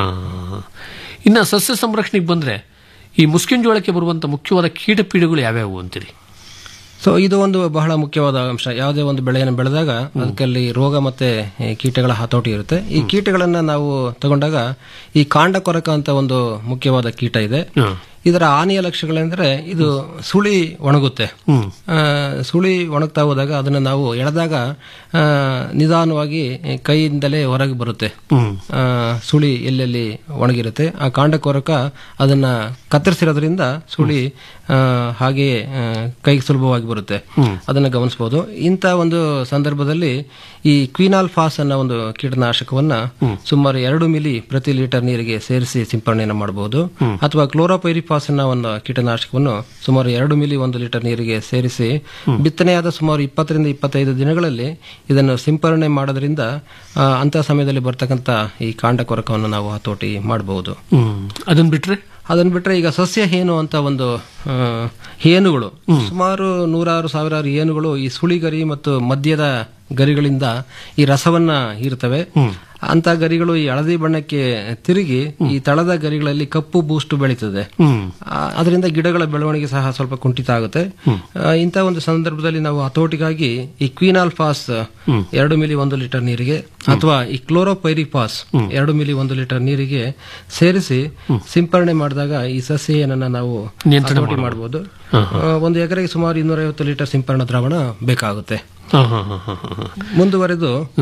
Speaker 12: ಇನ್ನ ಸಸ್ಯ ಸಂರಕ್ಷಣೆಗೆ ಬಂದ್ರೆ ಈ ಮುಸ್ಕಿನ್ ಜೋಳಕ್ಕೆ ಬರುವಂತ ಮುಖ್ಯವಾದ ಕೀಟ ಪೀಡೆಗಳು ಯಾವ್ಯಾವು ಅಂತೀರಿ
Speaker 13: ಸೊ ಇದು ಒಂದು ಬಹಳ ಮುಖ್ಯವಾದ ಅಂಶ ಯಾವುದೇ ಒಂದು ಬೆಳೆಯನ್ನು ಬೆಳೆದಾಗ ಅದಕ್ಕಲ್ಲಿ ರೋಗ ಮತ್ತೆ ಈ ಕೀಟಗಳ ಹತೋಟಿ ಇರುತ್ತೆ ಈ ಕೀಟಗಳನ್ನ ನಾವು ತಗೊಂಡಾಗ ಈ ಕಾಂಡ ಕೊರಕ ಅಂತ ಒಂದು ಮುಖ್ಯವಾದ ಕೀಟ ಇದೆ ಇದರ ಹಾನಿಯ ಲಕ್ಷಣಗಳೆಂದ್ರೆ ಇದು ಸುಳಿ ಒಣಗುತ್ತೆ ಆ, ಸುಳಿ ಒಣಗ್ತಾ ಹೋದಾಗ ಅದನ್ನ ನಾವು ಎಳೆದಾಗ ಆ, ನಿಧಾನವಾಗಿ ಕೈಯಿಂದಲೇ ಹೊರಗೆ ಬರುತ್ತೆ ಆ, ಸುಳಿ ಎಲ್ಲೆಲ್ಲಿ ಒಣಗಿರುತ್ತೆ ಆ ಕಾಂಡ ಕೊರಕ ಅದನ್ನ ಕತ್ತರಿಸಿರೋದ್ರಿಂದ ಸುಳಿ ಆ, ಹಾಗೆಯೇ ಆ, ಕೈಗೆ ಸುಲಭವಾಗಿ ಬರುತ್ತೆ ಅದನ್ನ ಗಮನಿಸಬಹುದು ಇಂಥ ಒಂದು ಸಂದರ್ಭದಲ್ಲಿ ಈ ಕ್ವಿನಾಲ್ ಫಾಸ್ ಅನ್ನೋ ಒಂದು ಕೀಟನಾಶಕವನ್ನ ಸುಮಾರು ಎರಡು ಮಿಲಿ ಪ್ರತಿ ಲೀಟರ್ ನೀರಿಗೆ ಸೇರಿಸಿ ಸಿಂಪರಣೆಯನ್ನು ಮಾಡಬಹುದು ಅಥವಾ ಕ್ಲೋರೋಪೈರಿಫಾಸ್ ಅನ್ನೋ ಒಂದು ಕೀಟನಾಶಕವನ್ನು ಸುಮಾರು ಎರಡು ಮಿಲಿ ಒಂದು ಲೀಟರ್ ನೀರಿಗೆ ಸೇರಿಸಿ ಬಿತ್ತನೆಯಾದ ಸುಮಾರು ಇಪ್ಪತ್ತರಿಂದ ಇಪ್ಪತ್ತೈದು ದಿನಗಳಲ್ಲಿ ಇದನ್ನು ಸಿಂಪರಣೆ ಮಾಡೋದ್ರಿಂದ ಆ, ಅಂತಹ ಸಮಯದಲ್ಲಿ ಬರ್ತಕ್ಕಂಥ ಈ ಕಾಂಡ ಕೊರಕವನ್ನು ನಾವು ಹತೋಟಿ ಮಾಡಬಹುದು
Speaker 12: ಅದನ್ನ ಬಿಟ್ರೆ
Speaker 13: ಅದನ್ನ ಬಿಟ್ರೆ ಈಗ ಸಸ್ಯ ಹೇನು ಅಂತ ಒಂದು ಆ, ಹೇನುಗಳು ಸುಮಾರು ನೂರಾರು ಸಾವಿರಾರು ಹೇನುಗಳು ಈ ಸುಳಿಗರಿ ಮತ್ತು ಮದ್ಯದ ಗರಿಗಳಿಂದ ಈ ರಸವನ್ನ ಹೀರ್ತವೆ ಅಂತ ಗರಿಗಳು ಈ ಹಳದಿ ಬಣ್ಣಕ್ಕೆ ತಿರುಗಿ ಈ ತಳದ ಗರಿಗಳಲ್ಲಿ ಕಪ್ಪು ಬೂಸ್ಟ್ ಬೆಳೀತದೆ ಆ, ಅದರಿಂದ ಗಿಡಗಳ ಬೆಳವಣಿಗೆ ಸಹ ಸ್ವಲ್ಪ ಕುಂಠಿತ ಆಗುತ್ತೆ ಆ, ಇಂಥ ಒಂದು ಸಂದರ್ಭದಲ್ಲಿ ನಾವು ಹತೋಟಿಗಾಗಿ ಈ ಕ್ವೀನಾಲ್ ಫಾಸ್ ಎರಡು ಮಿಲಿ ಒಂದು ಲೀಟರ್ ನೀರಿಗೆ ಅಥವಾ ಈ ಕ್ಲೋರೋಪೈರಿಫಾಸ್ ಎರಡು ಮಿಲಿ ಒಂದು ಲೀಟರ್ ನೀರಿಗೆ ಸೇರಿಸಿ ಸಿಂಪರಣೆ ಮಾಡಿದಾಗ ಈ ಸಸ್ಯ ಏನನ್ನ ನಾವು
Speaker 12: ನಿಯಂತ್ರಣ
Speaker 13: ಹತೋಟಿ ಮಾಡಬಹುದು ಒಂದು ಎಕರೆಗೆ ಸುಮಾರು ಇನ್ನೂರೈವತ್ತು ಲೀಟರ್ ಸಿಂಪರಣಾ ದ್ರಾವಣ ಬೇಕಾಗುತ್ತೆ
Speaker 12: ಹಾ, ಹಾ, ಹಾ, ಹಾ, ಹಾ.
Speaker 13: ಮುಂದುವರೆದು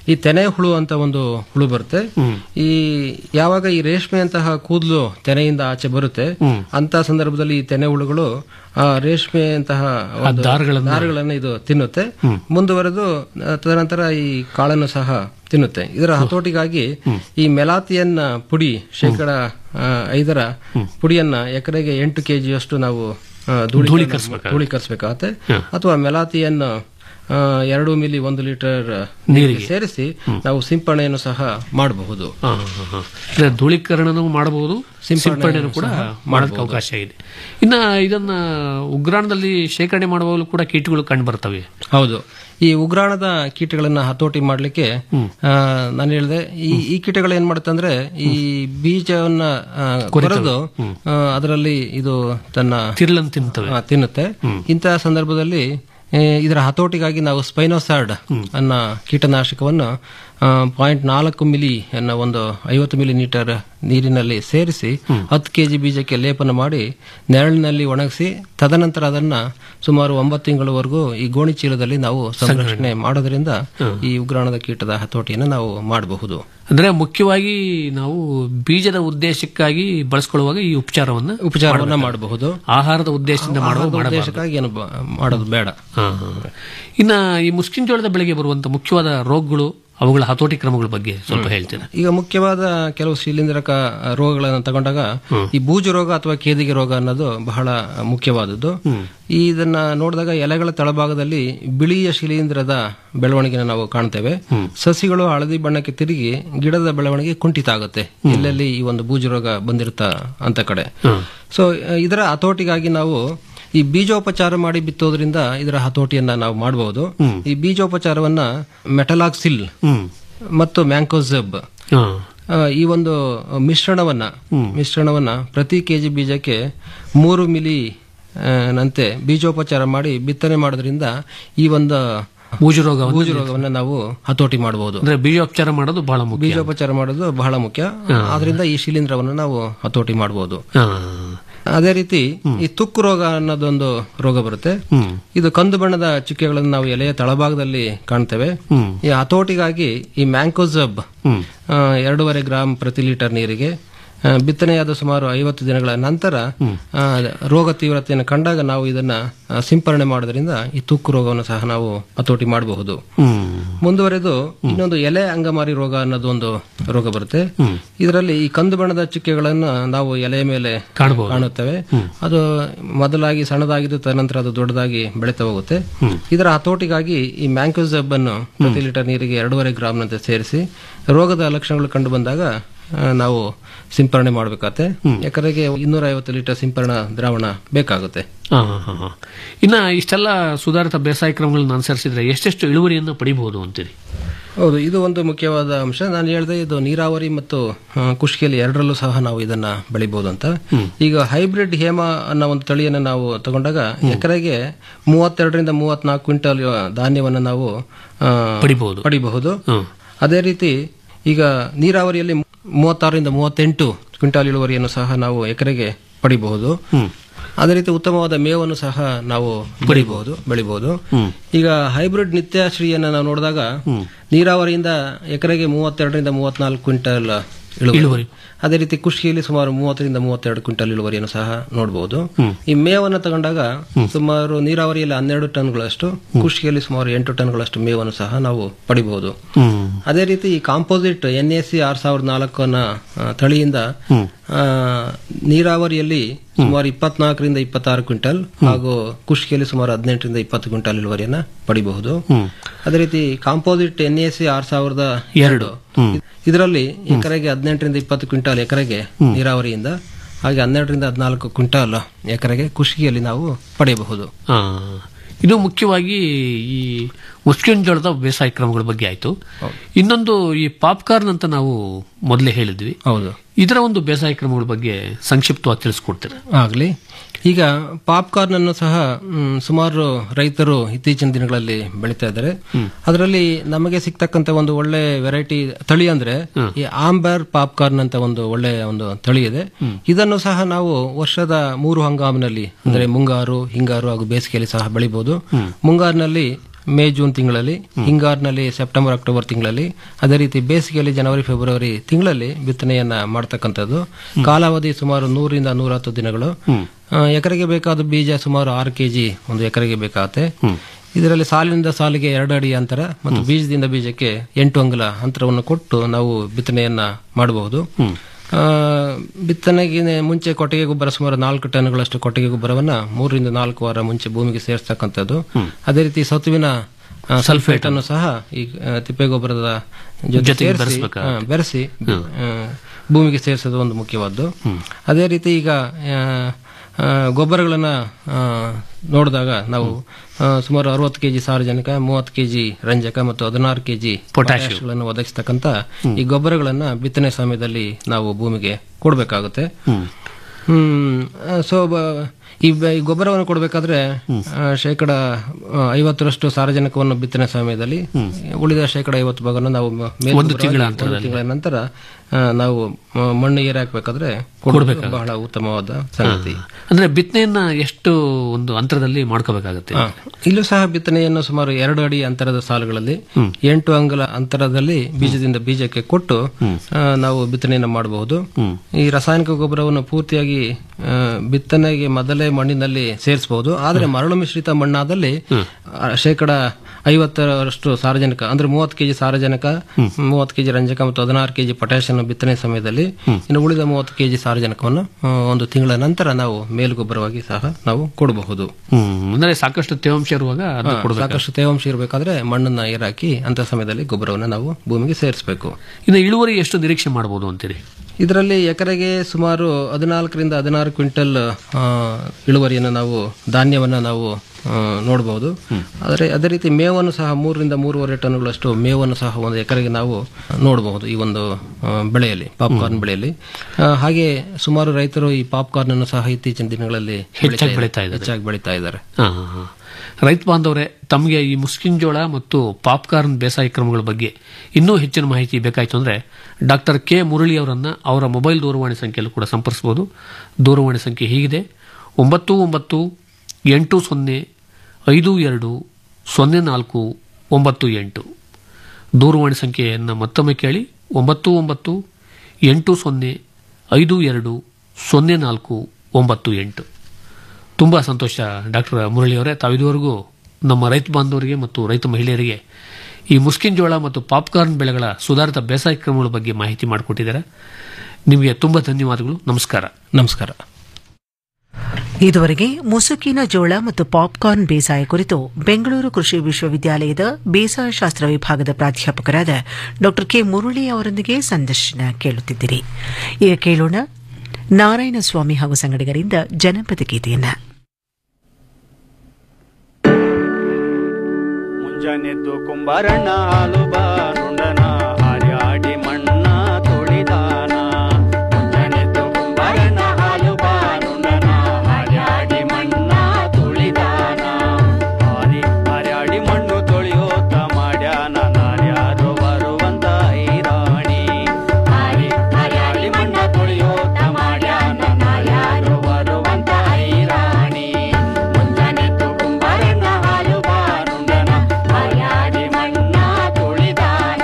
Speaker 13: ಈ ತೆನೆ ಹುಳು ಅಂತ ಒಂದು ಹುಳು ಬರುತ್ತೆ ಈ ಯಾವಾಗ ಈ ರೇಷ್ಮೆಯಂತಹ ಕೂದಲು ತೆನೆಯಿಂದ ಆಚೆ ಬರುತ್ತೆ ಅಂತ ಸಂದರ್ಭದಲ್ಲಿ ಈ ತೆನೆ ಹುಳುಗಳು ಆ ರೇಷ್ಮೆಯಂತಹ ಒಂದು
Speaker 12: ದಾರಗಳನ್ನ-
Speaker 13: ದಾರಗಳನ್ನ ಇದು ತಿನ್ನುತ್ತೆ ಮುಂದುವರೆದು ಆ, ತದನಂತರ ಈ ಕಾಳನ್ನು ಸಹ ತಿನ್ನುತ್ತೆ ಇದರ ಹತೋಟಿಗಾಗಿ ಈ ಮೆಲಾತಿಯನ್ ಪುಡಿ ಶೇಕಡ ಆ, ಐದರ ಪುಡಿಯನ್ನ ಎಕರೆಗೆ ಎಂಟು ಕೆಜಿಯಷ್ಟು ನಾವು ಆ, ಧೂಳೀಕರಣ-
Speaker 12: ಧೂಳೀಕರಿಸ್ಬೇಕಾಗುತ್ತೆ.
Speaker 13: ಧೂಳೀಕರಿಸಬೇಕಾಗತ್ತೆ ಅಥವಾ ಮೆಲಾತಿಯನ್ ಆ, ಎರಡು ಮಿಲಿ ಒಂದು ಲೀಟರ್ ನೀರಿಗೆ ಸೇರಿಸಿ ನಾವು ಸಿಂಪರಣೆಯನ್ನು ಸಹ ಮಾಡಬಹುದು
Speaker 12: ಹಾ, ಹಾ, ಹಾ. ಅಂದ್ರೆ ಧೂಳೀಕರಣನೂ ಮಾಡಬಹುದು
Speaker 13: ಸಿಂಪರಣೆ
Speaker 12: ಸಿಂಪರಣೆನೂ ಕೂಡ
Speaker 13: ಸಹ
Speaker 12: ಮಾಡೋದಕ್ಕೆ ಅವಕಾಶ ಇದೆ ಇನ್ನ ಇದನ್ನ ಉಗ್ರಾಣದಲ್ಲಿ ಶೇಖರಣೆ ಮಾಡುವಾಗಲೂ ಕೂಡ ಕೀಟಗಳು ಕಂಡು ಬರ್ತವೆ
Speaker 13: ಹೌದು ಈ ಉಗ್ರಾಣದ ಕೀಟಗಳನ್ನ ಹತೋಟಿ ಮಾಡ್ಲಿಕ್ಕೆ ಆ, ನಾನು ಹೇಳಿದೆ ಈ ಈ ಕೀಟಗಳು ಏನ್ ಮಾಡುತ್ತೆ ಅಂದ್ರೆ ಈ ಬೀಜವನ್ನ ಆ, ಕೊರೆದು ಆ, ಅದರಲ್ಲಿ ಇದು ತನ್ನ
Speaker 12: ತಿರ್ಲನ್ನು ತಿಂತವೆ
Speaker 13: ಆ, ತಿನ್ನುತ್ತೆ ಇಂತಹ ಸಂದರ್ಭದಲ್ಲಿ ಆ, ಇದರ ಹತೋಟಿಗಾಗಿ ನಾವು ಸ್ಪೈನೋಸಾರ್ಡ್ ಅನ್ನ ಕೀಟನಾಶಕವನ್ನು ಪಾಯಿಂಟ್ ನಾಲ್ಕು ಮಿಲಿ ಅನ್ನೋ ಒಂದು ಐವತ್ತು ಮಿಲಿ ಲೀಟರ್ ನೀರಿನಲ್ಲಿ ಸೇರಿಸಿ ಹತ್ತು ಕೆಜಿ ಬೀಜಕ್ಕೆ ಲೇಪನ ಮಾಡಿ ನೆರಳಿನಲ್ಲಿ ಒಣಗಿಸಿ ತದನಂತರ ಅದನ್ನ ಸುಮಾರು ಒಂಬತ್ತು ತಿಂಗಳವರೆಗೂ ಈ ಗೋಣಿ ಚೀಲದಲ್ಲಿ ನಾವು ಸಂರಕ್ಷಣೆ ಮಾಡೋದ್ರಿಂದ ಈ ಉಗ್ರಾಣದ ಕೀಟದ ಹತೋಟಿಯನ್ನು ನಾವು ಮಾಡಬಹುದು
Speaker 12: ಅಂದ್ರೆ ಮುಖ್ಯವಾಗಿ ನಾವು ಬೀಜದ ಉದ್ದೇಶಕ್ಕಾಗಿ ಬಳಸ್ಕೊಳ್ಳುವಾಗ ಈ ಉಪಚಾರವನ್ನ
Speaker 13: ಉಪಚಾರವನ್ನ
Speaker 12: ಮಾಡ್ಬೇಕು.
Speaker 13: ಮಾಡಬಹುದು
Speaker 12: ಆಹಾರದ ಉದ್ದೇಶದಿಂದ ಮಾಡುವ
Speaker 13: ಆಹಾರದ
Speaker 12: ಮಾಡಬಾರದು.
Speaker 13: ಉದ್ದೇಶಕ್ಕಾಗಿ ಏನು ಬ- ಮಾಡೋದು ಬೇಡ
Speaker 12: ಹಾ, ಹಾ. ಇನ್ನ ಈ ಮುಸ್ಕಿನ್ ಜೋಳದ ಬೆಳೆಗೆ ಬರುವಂತ ಮುಖ್ಯವಾದ ರೋಗಗಳು ಅವುಗಳ ಹತೋಟಿ ಕ್ರಮಗಳ ಬಗ್ಗೆ ಸ್ವಲ್ಪ ಹೇಳ್ತೀರಾ
Speaker 13: ಈಗ ಮುಖ್ಯವಾದ ಕೆಲವು ಶಿಲೀಂಧ್ರಕ ರೋಗಗಳನ್ನು ತಗೊಂಡಾಗ ಈ ಬೂಜು ರೋಗ ಅಥವಾ ಕೇದಿಗೆ ರೋಗ ಅನ್ನೋದು ಬಹಳ ಮುಖ್ಯವಾದದ್ದು ಈ ಇದನ್ನ ನೋಡಿದಾಗ ಎಲೆಗಳ ತಳಭಾಗದಲ್ಲಿ ಬಿಳಿಯ ಶಿಲೀಂಧ್ರದ ಬೆಳವಣಿಗೆನ ನಾವು ಕಾಣ್ತೇವೆ ಸಸಿಗಳು ಹಳದಿ ಬಣ್ಣಕ್ಕೆ ತಿರುಗಿ ಗಿಡದ ಬೆಳವಣಿಗೆ ಕುಂಠಿತ ಆಗುತ್ತೆ ಎಲ್ಲೆಲ್ಲಿ ಈ ಒಂದು ಬೂಜು ರೋಗ ಬಂದಿರುತ್ತ ಅಂತ ಕಡೆ ಸೊ ಇದರ ಹತೋಟಿಗಾಗಿ ನಾವು ಈ ಬೀಜೋಪಚಾರ ಮಾಡಿ ಬಿತ್ತೋದ್ರಿಂದ ಇದರ ಹತೋಟಿಯನ್ನ ನಾವು ಮಾಡಬಹುದು ಈ ಬೀಜೋಪಚಾರವನ್ನ ಮೆಟಲಾಕ್ಸಿಲ್ ಮತ್ತು ಮ್ಯಾಂಕೋಸಬ್
Speaker 12: ಹಾ.
Speaker 13: ಆ, ಈ ಒಂದು ಮಿಶ್ರಣವನ್ನ ಮಿಶ್ರಣವನ್ನ ಪ್ರತಿ ಕೆಜಿ ಬೀಜಕ್ಕೆ ಮೂರು ಮಿಲಿ ಆ, ನಂತೆ ಬೀಜೋಪಚಾರ ಮಾಡಿ ಬಿತ್ತನೆ ಮಾಡೋದ್ರಿಂದ ಈ ಒಂದು
Speaker 12: ಬೂಜು ರೋಗವನ್ನು
Speaker 13: ಬೂಜು ರೋಗವನ್ನ ನಾವು ಹತೋಟಿ ಮಾಡಬಹುದು
Speaker 12: ಅಂದ್ರೆ ಬೀಜೋಪಚಾರ ಮಾಡೋದು ಬಹಳ ಮುಖ್ಯ
Speaker 13: ಬೀಜೋಪಚಾರ ಮಾಡೋದು ಬಹಳ ಮುಖ್ಯ ಆದ್ರಿಂದ ಈ ಶಿಲೀಂಧ್ರವನ್ನು ನಾವು ಹತೋಟಿ ಮಾಡಬಹುದು
Speaker 12: ಹಾ.
Speaker 13: ಅದೇ ರೀತಿ ಈ ತುಕ್ಕು ರೋಗ ಅನ್ನೋದೊಂದು ರೋಗ ಬರುತ್ತೆ ಇದು ಕಂದು ಬಣ್ಣದ ಚುಕ್ಕೆಗಳನ್ನು ನಾವು ಎಲೆಯ ತಳಭಾಗದಲ್ಲಿ ಕಾಣ್ತೇವೆ ಈ ಹತೋಟಿಗಾಗಿ ಈ ಮ್ಯಾಂಕೋಸಬ್ ಆ, ಎರಡೂವರೆ ಗ್ರಾಂ ಪ್ರತಿ ಲೀಟರ್ ನೀರಿಗೆ ಆ, ಬಿತ್ತನೆಯಾದ ಸುಮಾರು ಐವತ್ತು ದಿನಗಳ ನಂತರ ಆ, ರೋಗ ತೀವ್ರತೆಯನ್ನು ಕಂಡಾಗ ನಾವು ಇದನ್ನ ಆ, ಸಿಂಪರಣೆ ಮಾಡೋದ್ರಿಂದ ಈ ತುಕ್ಕು ರೋಗವನ್ನು ಸಹ ನಾವು ಹತೋಟಿ ಮಾಡಬಹುದು ಮುಂದುವರೆದು ಇನ್ನೊಂದು ಎಲೆ ಅಂಗಮಾರಿ ರೋಗ ಅನ್ನೋದು ಒಂದು ರೋಗ ಬರುತ್ತೆ ಇದರಲ್ಲಿ ಈ ಕಂದು ಬಣ್ಣದ ಚುಕ್ಕೆಗಳನ್ನು ನಾವು ಎಲೆಯ ಮೇಲೆ
Speaker 12: ಕಾಣಬಹುದು
Speaker 13: ಕಾಣುತ್ತವೆ ಅದು ಮೊದಲಾಗಿ ಸಣ್ಣದಾಗಿದ್ದು ತದನಂತರ ಅದು ದೊಡ್ಡದಾಗಿ ಬೆಳೀತಾ ಹೋಗುತ್ತೆ ಇದರ ಹತೋಟಿಗಾಗಿ ಈ ಮ್ಯಾಂಕೋಸಬ್ ಅನ್ನು ಪ್ರತಿ ಲೀಟರ್ ನೀರಿಗೆ ಎರಡೂವರೆ ಗ್ರಾಮ್ನಂತೆ ಸೇರಿಸಿ ರೋಗದ ಲಕ್ಷಣಗಳು ಕಂಡು ಬಂದಾಗ ಆ, ನಾವು ಸಿಂಪರಣೆ ಮಾಡಬೇಕಾಗತ್ತೆ ಎಕರೆಗೆ ಇನ್ನೂರ ಐವತ್ತು ಲೀಟರ್ ಸಿಂಪರಣಾ ದ್ರಾವಣ ಬೇಕಾಗುತ್ತೆ
Speaker 12: ಹಾ, ಹಾ, ಹಾ. ಇನ್ನ ಇಷ್ಟೆಲ್ಲ ಸುಧಾರಿತ ಬೇಸಾಯ ಕ್ರಮಗಳನ್ನು ಅನುಸರಿಸಿದ್ರೆ ಎಷ್ಟೆಷ್ಟು ಇಳುವರಿಯನ್ನು ಪಡಿಬಹುದು ಅಂತೀರಿ
Speaker 13: ಹೌದು ಇದು ಒಂದು ಮುಖ್ಯವಾದ ಅಂಶ ನಾನು ಹೇಳಿದೆ ಇದು ನೀರಾವರಿ ಮತ್ತು ಆ, ಕುಷ್ಕಿಯಲ್ಲಿ ಎರಡರಲ್ಲೂ ಸಹ ನಾವು ಇದನ್ನ ಬೆಳಿಬಹುದು ಅಂತ ಈಗ ಹೈಬ್ರಿಡ್ ಹೇಮ ಅನ್ನೋ ಒಂದು ತಳಿಯನ್ನು ನಾವು ತಗೊಂಡಾಗ ಎಕರೆಗೆ ಮೂವತ್ತೆರಡರಿಂದ ಮೂವತ್ನಾಲ್ಕು ಕ್ವಿಂಟಲ್ ಧಾನ್ಯವನ್ನು ನಾವು ಆ,
Speaker 12: ಪಡಿಬಹುದು.
Speaker 13: ಪಡಿಬಹುದು ಅದೇ ರೀತಿ ಈಗ ನೀರಾವರಿಯಲ್ಲಿ ಮೂವತ್ತಾರರಿಂದ ಮೂವತ್ತೆಂಟು ಕ್ವಿಂಟಾಲ್ ಇಳುವರಿಯನ್ನು ಸಹ ನಾವು ಎಕರೆಗೆ ಪಡಿಬಹುದು ಅದೇ ರೀತಿ ಉತ್ತಮವಾದ ಮೇವನ್ನು ಸಹ ನಾವು ಬೆಳಿಬಹುದು ಬೆಳಿಬಹುದು ಈಗ ಹೈಬ್ರಿಡ್ ನಿತ್ಯಶ್ರೀಯನ್ನು ನಾವು ನೋಡಿದಾಗ ನೀರಾವರಿಯಿಂದ ಎಕರೆಗೆ ಮೂವತ್ತೆರಡರಿಂದ ಮೂವತ್ನಾಲ್ಕು ಕ್ವಿಂಟಲ್ ಇಳುವರಿ
Speaker 12: ಇಳುವರಿ.
Speaker 13: ಅದೇ ರೀತಿ ಕೃಷಿಯಲ್ಲಿ ಸುಮಾರು ಮೂವತ್ತರಿಂದ ಮೂವತ್ತೆರಡು ಕ್ವಿಂಟಲ್ ಇಳುವರಿಯನ್ನು ಸಹ ನೋಡಬಹುದು ಈ ಮೇವನ್ನು ತಗೊಂಡಾಗ ಸುಮಾರು ನೀರಾವರಿಯಲ್ಲಿ ಹನ್ನೆರಡು ಟನ್ಗಳಷ್ಟು ಕೃಷಿಯಲ್ಲಿ ಸುಮಾರು ಎಂಟು ಟನ್ಗಳಷ್ಟು ಮೇವನ್ನು ಸಹ ನಾವು ಪಡಿಬಹುದು ಅದೇ ರೀತಿ ಈ composite N S C R ಸಾವಿರದ ನಾಲ್ಕನ ಆ, ತಳಿಯಿಂದ ಆ, ನೀರಾವರಿಯಲ್ಲಿ ಸುಮಾರು ಇಪ್ಪತ್ನಾಲ್ಕರಿಂದ ಇಪ್ಪತ್ತಾರು ಕ್ವಿಂಟಲ್ ಹಾಗೂ ಕುಷ್ಕಿಯಲ್ಲಿ ಸುಮಾರು ಹದಿನೆಂಟರಿಂದ ಇಪ್ಪತ್ತು ಕ್ವಿಂಟಲ್ ಇಳುವರಿಯನ್ನ ಪಡಿಬಹುದು ಅದೇ ರೀತಿ composite N S C R ಸಾವಿರದ ಎರಡು ಇದರಲ್ಲಿ ಎಕರೆಗೆ ಹದಿನೆಂಟರಿಂದ ಇಪ್ಪತ್ತು ಕ್ವಿಂಟಾಲ್ ಎಕರೆಗೆ ನೀರಾವರಿಯಿಂದ ಹಾಗೆ ಹನ್ನೆರಡರಿಂದ ಹದಿನಾಲ್ಕು ಕ್ವಿಂಟಾಲ್ ಎಕರೆಗೆ ಕುಷ್ಕಿಯಲ್ಲಿ ನಾವು ಪಡೆಯಬಹುದು
Speaker 12: ಆ, ಇದು ಮುಖ್ಯವಾಗಿ ಈ ಮುಸ್ಕಿನ್ ಜೋಳದ ಬೇಸಾಯ ಕ್ರಮಗಳ ಬಗ್ಗೆ ಆಯ್ತು ಇನ್ನೊಂದು ಈ ಪಾಪ್ಕಾರ್ನ್ ಅಂತ ನಾವು ಮೊದಲೇ ಹೇಳಿದ್ವಿ
Speaker 13: ಹೌದು
Speaker 12: ಇದರ ಒಂದು ಬೇಸಾಯ ಕ್ರಮಗಳ ಬಗ್ಗೆ ಸಂಕ್ಷಿಪ್ತವಾಗಿ ತಿಳಿಸ್ಕೊಡ್ತೀರಾ
Speaker 13: ಆಗಲಿ ಈಗ ಪಾಪ್ಕಾರ್ನ್ ಅನ್ನು ಸಹ ಮ್, ಸುಮಾರು ರೈತರು ಇತ್ತೀಚಿನ ದಿನಗಳಲ್ಲಿ ಬೆಳೀತಾ ಇದ್ದಾರೆ ಅದರಲ್ಲಿ ನಮಗೆ ಸಿಗ್ತಕ್ಕಂತ ಒಂದು ಒಳ್ಳೆ ವೆರೈಟಿ ತಳಿ ಅಂದ್ರೆ ಈ ಆಂಬರ್ ಪಾಪ್ಕಾರ್ನ್ ಅಂತ ಒಂದು ಒಳ್ಳೆ ಒಂದು ತಳಿ ಇದೆ ಇದನ್ನು ಸಹ ನಾವು ವರ್ಷದ ಮೂರು ಹಂಗಾಮಿನಲ್ಲಿ ಅಂದ್ರೆ ಮುಂಗಾರು ಹಿಂಗಾರು ಹಾಗೂ ಬೇಸಿಗೆಯಲ್ಲಿ ಸಹ ಬೆಳಿಬಹುದು ಮುಂಗಾರಿನಲ್ಲಿ ಮೇ ಜೂನ್ ತಿಂಗಳಲ್ಲಿ ಹಿಂಗಾರಿನಲ್ಲಿ ಸೆಪ್ಟೆಂಬರ್ ಅಕ್ಟೋಬರ್ ತಿಂಗಳಲ್ಲಿ ಅದೇ ರೀತಿ ಬೇಸಿಗೆಯಲ್ಲಿ ಜನವರಿ ಫೆಬ್ರವರಿ ತಿಂಗಳಲ್ಲಿ ಬಿತ್ತನೆಯನ್ನ ಮಾಡ್ತಕ್ಕಂಥದ್ದು ಕಾಲಾವಧಿ ಸುಮಾರು ನೂರಿಂದ ನೂರ ಹತ್ತು ದಿನಗಳು ಆ, ಎಕರೆಗೆ ಬೇಕಾದ ಬೀಜ ಸುಮಾರು ಆರು ಕೆಜಿ ಒಂದು ಎಕರೆಗೆ ಬೇಕಾಗುತ್ತೆ ಇದರಲ್ಲಿ ಸಾಲಿನಿಂದ ಸಾಲಿಗೆ ಎರಡು ಅಡಿ ಅಂತರ ಮತ್ತು ಬೀಜದಿಂದ ಬೀಜಕ್ಕೆ ಎಂಟು ಅಂಗುಲ ಅಂತರವನ್ನು ಕೊಟ್ಟು ನಾವು ಬಿತ್ತನೆಯನ್ನ ಮಾಡಬಹುದು ಆ, ಬಿತ್ತನೆಗೆ ಮುಂಚೆ ಕೊಟ್ಟಿಗೆ ಗೊಬ್ಬರ ಸುಮಾರು ನಾಲ್ಕು ಟನ್ಗಳಷ್ಟು ಕೊಟ್ಟಿಗೆ ಗೊಬ್ಬರವನ್ನ ಮೂರರಿಂದ ನಾಲ್ಕು ವಾರ ಮುಂಚೆ ಭೂಮಿಗೆ ಸೇರಿಸ್ತಕ್ಕಂಥದ್ದು ಅದೇ ರೀತಿ ಸತುವಿನ ಆ, ಸಲ್ಫೇಟ್ ಅನ್ನು ಸಹ ಈ ಆ, ತಿಪ್ಪೆ ಗೊಬ್ಬರದ ಜೊತೆ
Speaker 12: ಜೊತೆಗೆ
Speaker 13: ಸೇರಿಸಿ
Speaker 12: ಬೆರೆಸ್ಬೇಕಾಗುತ್ತೆ.
Speaker 13: ಆ, ಬೆರೆಸಿ ಆ, ಭೂಮಿಗೆ ಸೇರಿಸೋದು ಒಂದು ಮುಖ್ಯವಾದ್ದು ಅದೇ ರೀತಿ ಈಗ ಆ, ಆ, ಗೊಬ್ಬರಗಳನ್ನ ಆ, ನೋಡಿದಾಗ ನಾವು ಆ, ಸುಮಾರು ಅರವತ್ತು ಕೆಜಿ ಸಾರಜನಕ ಮೂವತ್ತು ಕೆಜಿ ರಂಜಕ ಮತ್ತು ಹದಿನಾರು ಕೆಜಿ ಪೊಟ್ಯಾಷಿಯಗಳನ್ನು ಒದಗಿಸ್ತಕ್ಕಂಥ ಈ ಗೊಬ್ಬರಗಳನ್ನ ಬಿತ್ತನೆ ಸಮಯದಲ್ಲಿ ನಾವು ಭೂಮಿಗೆ ಕೊಡಬೇಕಾಗುತ್ತೆ ಹ್ಮ್ ಸೊ ಈ ಬ- ಈ ಗೊಬ್ಬರವನ್ನು ಕೊಡಬೇಕಾದ್ರೆ ಆ, ಶೇಕಡ ಆ, ಐವತ್ತರಷ್ಟು ಸಾರಜನಕವನ್ನು ಬಿತ್ತನೆ ಸಮಯದಲ್ಲಿ ಉಳಿದ ಶೇಕಡ ಐವತ್ತು ಭಾಗವನ್ನು ನಾವು ಮ- ಮೇಲ್ಗೊಬ್ಬರವಾಗಿ
Speaker 12: ಒಂದು ತಿಂಗಳ
Speaker 13: ಒಂದು
Speaker 12: ಅಂತರದಲ್ಲಿ.
Speaker 13: ತಿಂಗಳ ನಂತರ ಆ, ನಾವು ಮ- ಮಣ್ಣು ಏರಿ ಹಾಕ್ಬೇಕಾದ್ರೆ ಕೊಡಬೇಕು ಬಹಳ ಉತ್ತಮವಾದ ಸಂಗತಿ
Speaker 12: ಅಂದ್ರೆ ಬಿತ್ತನೆಯನ್ನ ಎಷ್ಟು ಒಂದು ಅಂತರದಲ್ಲಿ ಮಾಡ್ಕೋಬೇಕಾಗತ್ತೆ
Speaker 13: ಆ, ಇಲ್ಲೂ ಸಹ ಬಿತ್ತನೆಯನ್ನು ಸುಮಾರು ಎರಡು ಅಡಿ ಅಂತರದ ಸಾಲುಗಳಲ್ಲಿ ಎಂಟು ಅಂಗುಲ ಅಂತರದಲ್ಲಿ ಬೀಜದಿಂದ ಬೀಜಕ್ಕೆ ಕೊಟ್ಟು ಆ, ನಾವು ಬಿತ್ತನೆಯನ್ನು ಮಾಡಬಹುದು ಈ ರಾಸಾಯನಿಕ ಗೊಬ್ಬರವನ್ನು ಪೂರ್ತಿಯಾಗಿ ಆ, ಬಿತ್ತನೆಗೆ ಮೊದಲೇ ಮಣ್ಣಿನಲ್ಲಿ ಸೇರಿಸಬಹುದು ಆದರೆ ಮರಳು ಮಿಶ್ರಿತ ಮಣ್ಣಾದಲ್ಲಿ ಆ, ಶೇಕಡ ಐವತ್ತರಷ್ಟು ಸಾರಜನಕ ಅಂದ್ರೆ ಮೂವತ್ತು ಕೆಜಿ ಸಾರಜನಕ ಮೂವತ್ತು ಕೆಜಿ ರಂಜಕ ಮತ್ತು ಹದಿನಾರು ಕೆಜಿ ಪೊಟ್ಯಾಷಿಯಂ ಬಿತ್ತನೆ ಸಮಯದಲ್ಲಿ ಇನ್ನು ಉಳಿದ ಮೂವತ್ತು ಕೆಜಿ ಸಾರಜನಕವನ್ನು ಆ, ಒಂದು ತಿಂಗಳ ನಂತರ ನಾವು ಮೇಲ್ಗೊಬ್ಬರವಾಗಿ ಸಹ ನಾವು ಕೊಡಬಹುದು
Speaker 12: ಹ್ಮ್ ಅಂದ್ರೆ ಸಾಕಷ್ಟು ತೇವಾಂಶ ಇರುವಾಗ ಅದನ್ನ
Speaker 13: ಹಾ,
Speaker 12: ಕೊಡಬೇಕು
Speaker 13: ಸಾಕಷ್ಟು ತೇವಾಂಶ ಇರಬೇಕಾದ್ರೆ ಮಣ್ಣನ್ನ ಏರಾಕಿ ಅಂತ ಸಮಯದಲ್ಲಿ ಗೊಬ್ಬರವನ್ನು ನಾವು ಭೂಮಿಗೆ ಸೇರಿಸಬೇಕು
Speaker 12: ಇನ್ನು ಇಳುವರಿ ಎಷ್ಟು ನಿರೀಕ್ಷೆ ಮಾಡಬಹುದು ಅಂತೀರಿ
Speaker 13: ಇದರಲ್ಲಿ ಎಕರೆಗೆ ಸುಮಾರು ಹದಿನಾಲ್ಕರಿಂದ ಹದಿನಾರು ಕ್ವಿಂಟಲ್ ಆ, ಇಳುವರಿಯನ್ನು ನಾವು ಧಾನ್ಯವನ್ನು ನಾವು ಆ, ನೋಡಬಹುದು ಆದರೆ ಅದೇ ರೀತಿ ಮೇವನ್ನು ಸಹ ಮೂರರಿಂದ ಮೂರುವರೆ ಟನ್ಗಳಷ್ಟು ಮೇವನ್ನು ಸಹ ಒಂದು ಎಕರೆಗೆ ನಾವು ನೋಡಬಹುದು ಈ ಒಂದು ಆ, ಬೆಳೆಯಲ್ಲಿ ಪಾಪ್ಕಾರ್ನ್ ಬೆಳೆಯಲ್ಲಿ ಆ, ಹಾಗೆ ಸುಮಾರು ರೈತರು ಈ ಪಾಪ್ಕಾರ್ನ್ ಅನ್ನು ಸಹ ಇತ್ತೀಚಿನ ದಿನಗಳಲ್ಲಿ
Speaker 12: ಹೆಚ್ಚಾಗಿ ಬೆಳೀತಾ ಇದ್ದಾರೆ.
Speaker 13: ಹೆಚ್ಚಾಗಿ ಬೆಳೀತಾ ಇದ್ದಾರೆ
Speaker 12: ಹಾ, ಹಾ, ಹಾ. ರೈತ ಬಾಂಧವರೇ ತಮಗೆ ಈ ಮುಸ್ಕಿನ್ ಜೋಳ ಮತ್ತು ಪಾಪ್ಕಾರ್ನ್ ಬೇಸಾಯ ಕ್ರಮಗಳ ಬಗ್ಗೆ ಇನ್ನೂ ಹೆಚ್ಚಿನ ಮಾಹಿತಿ ಬೇಕಾಯಿತು ಅಂದ್ರೆ ಡಾಕ್ಟರ್ ಕೆ ಮುರಳಿ ಅವರನ್ನ ಅವರ ಮೊಬೈಲ್ ದೂರವಾಣಿ ಸಂಖ್ಯೆಯಲ್ಲೂ ಕೂಡ ಸಂಪರ್ಸಬಹುದು ದೂರವಾಣಿ ಸಂಖ್ಯೆ ಹೀಗಿದೆ ಒಂಬತ್ತು ಒಂಬತ್ತು ಎಂಟು ಸೊನ್ನೆ ಐದು ಎರಡು ಸೊನ್ನೆ ನಾಲ್ಕು ಒಂಬತ್ತು ಎಂಟು ದೂರವಾಣಿ ಸಂಖ್ಯೆಯನ್ನು ಮತ್ತೊಮ್ಮೆ ಕೇಳಿ ಒಂಬತ್ತು ಒಂಬತ್ತು ಎಂಟು ಸೊನ್ನೆ ಐದು ಎರಡು ಸೊನ್ನೆ ನಾಲ್ಕು ಒಂಬತ್ತು ಎಂಟು ತುಂಬ ಸಂತೋಷ ಡಾಕ್ಟರ್ ಮುರಳಿ ಅವರೇ ತಾವಿದುವರೆಗೂ ನಮ್ಮ ರೈತ ಬಾಂಧವರಿಗೆ ಮತ್ತು ರೈತ ಮಹಿಳೆಯರಿಗೆ ಈ ಮುಸ್ಕಿನ್ ಜೋಳ ಮತ್ತು ಪಾಪ್ಕಾರ್ನ್ ಬೆಳೆಗಳ ಸುಧಾರಿತ ಬೇಸಾಯ ಕ್ರಮಗಳ ಬಗ್ಗೆ ಮಾಹಿತಿ ಮಾಡಿಕೊಟ್ಟಿದ್ದಾರೆ ನಿಮಗೆ ತುಂಬ ಧನ್ಯವಾದಗಳು ನಮಸ್ಕಾರ
Speaker 13: ನಮಸ್ಕಾರ
Speaker 2: ಇದುವರೆಗೆ ಮುಸುಕಿನ ಜೋಳ ಮತ್ತು ಪಾಪ್ಕಾರ್ನ್ ಬೇಸಾಯ ಕುರಿತು ಬೆಂಗಳೂರು ಕೃಷಿ ವಿಶ್ವವಿದ್ಯಾಲಯದ ಬೇಸಾಯ ಶಾಸ್ತ್ರ ವಿಭಾಗದ ಪ್ರಾಧ್ಯಾಪಕರಾದ ಡಾ ಕೆ ಮುರಳಿ ಅವರೊಂದಿಗೆ ಸಂದರ್ಶನ ಕೇಳುತ್ತಿದ್ದಿರಿ ಈಗ ಕೇಳೋಣ ನಾರಾಯಣಸ್ವಾಮಿ ಹಾಗೂ ಸಂಗಡಿಗರಿಂದ ಜನಪದ ಗೀತೆಯನ್ನ
Speaker 14: ಮುಂಜಾನೆದ್ದು ಕುಂಬಾರಣ್ಣ ಹಾಲು ಬಾರುಂಡನ ಹಾರ್ಯಾಡಿ ಮಣ್ಣ ತುಳಿದಾನ ಮುಂಜಾನೆದ್ದು ಕುಂಬಾರಣ್ಣ ಹಾಲು ಬಾರುಂಡನ ಹಾರ್ಯಾಡಿ ಮಣ್ಣ ತುಳಿದಾನ ಹಾರಿ ಹಾರ್ಯಾಡಿ ಮಣ್ಣು ತೊಳೆಯೋತ ಮಾಡ್ಯಾನ ನಾರ್ಯಾರು ಬರುವಂತ ಐರಾಣಿ ಹಾರಿ ಹಾರ್ಯಾಡಿ ಮಣ್ಣ ತೊಳೆಯೋತ ಮಾಡ್ಯಾನ ನಾರ್ಯಾರು ಬರುವಂತ ಐರಾಣಿ ಮುಂಜಾನೆದ್ದು ಕುಂಬಾರಣ್ಣ ಹಾಲು ಬಾರುಂಡನ ಹಾರ್ಯಾಡಿ ಮಣ್ಣ ತುಳಿದಾನ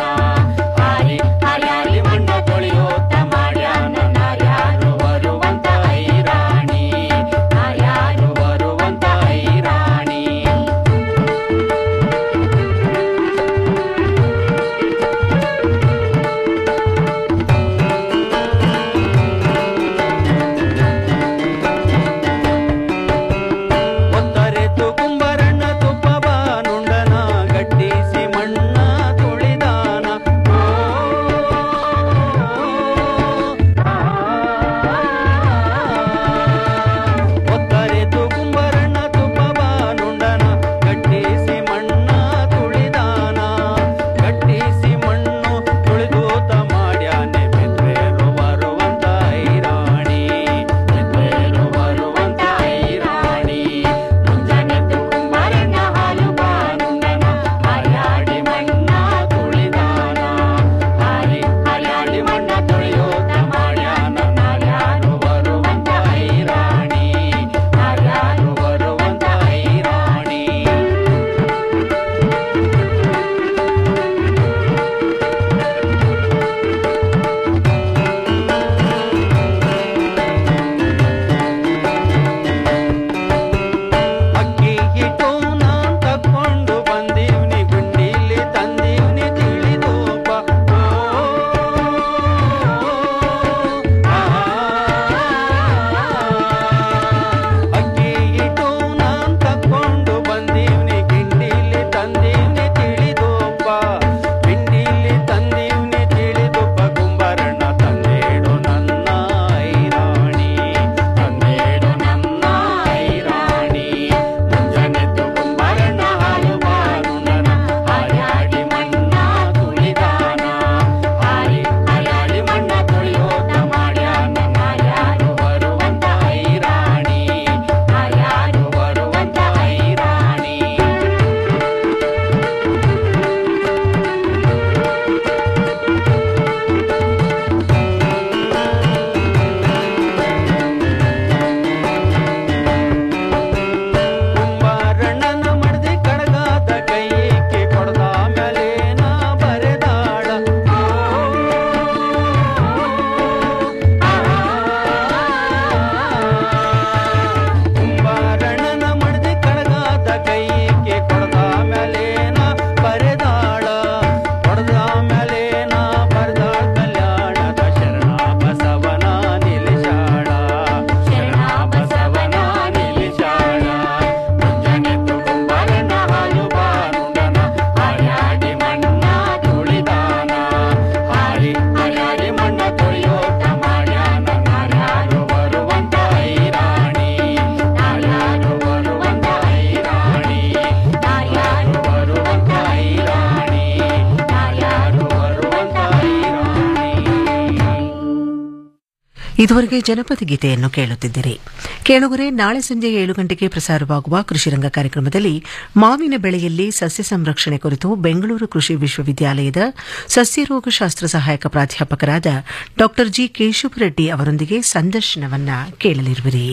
Speaker 2: ಇದುವರೆಗೆ ಜನಪದ ಗೀತೆಯನ್ನು ಕೇಳುತ್ತಿದ್ದಿರಿ ಕೇಳುಗರೆ ನಾಳೆ ಸಂಜೆ ಏಳು ಗಂಟೆಗೆ ಪ್ರಸಾರವಾಗುವ ಕೃಷಿರಂಗ ಕಾರ್ಯಕ್ರಮದಲ್ಲಿ ಮಾವಿನ ಬೆಳೆಯಲ್ಲಿ ಸಸ್ಯ ಸಂರಕ್ಷಣೆ ಕುರಿತು ಬೆಂಗಳೂರು ಕೃಷಿ ವಿಶ್ವವಿದ್ಯಾಲಯದ ಸಸ್ಯರೋಗಶಾಸ್ತ್ರ ಸಹಾಯಕ ಪ್ರಾಧ್ಯಾಪಕರಾದ ಡಾ ಜಿ ಕೇಶವರೆಡ್ಡಿ ಅವರೊಂದಿಗೆ ಸಂದರ್ಶನವನ್ನ ಕೇಳಲಿರುವಿರಿ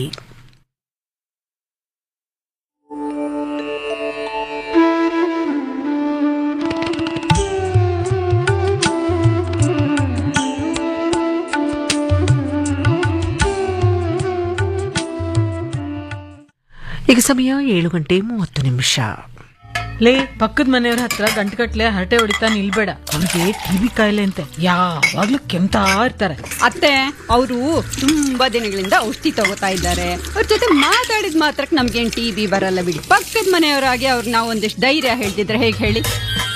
Speaker 2: ಈಗ ಸಮಯ ಏಳು ಗಂಟೆ ಮೂವತ್ತು ನಿಮಿಷ
Speaker 15: ಲೇ ಪಕ್ಕದ ಮನೆಯವ್ರ ಹತ್ರ ಗಂಟುಗಟ್ಲೆ ಹರಟೆ ಹೊಡಿತಾ ನಿಲ್ಬೇಡ ಅವ್ರಿಗೆ ಟಿವಿ ಕಾಯಿಲೆ ಅಂತೆ ಯಾವಾಗ್ಲೂ ಕೆಮ್ತಾ ಇರ್ತಾರೆ
Speaker 5: ಅತ್ತೆ ಅವರು ತುಂಬಾ ದಿನಗಳಿಂದ ಔಷಧಿ ತಗೋತಾ ಇದ್ದಾರೆ ಅವ್ರ ಜೊತೆ ಮಾತಾಡಿದ ಮಾತ್ರಕ್ಕೆ ನಮ್ಗೇನ್ ಟಿ ಬಿ ಬರಲ್ಲ ಬಿಡಿ ಪಕ್ಕದ ಮನೆಯವರಾಗಿ ಅವ್ರು ನಾವು ಒಂದಿಷ್ಟು ಧೈರ್ಯ ಹೇಳ್ತಿದ್ರೆ ಹೇಗೆ ಹೇಳಿ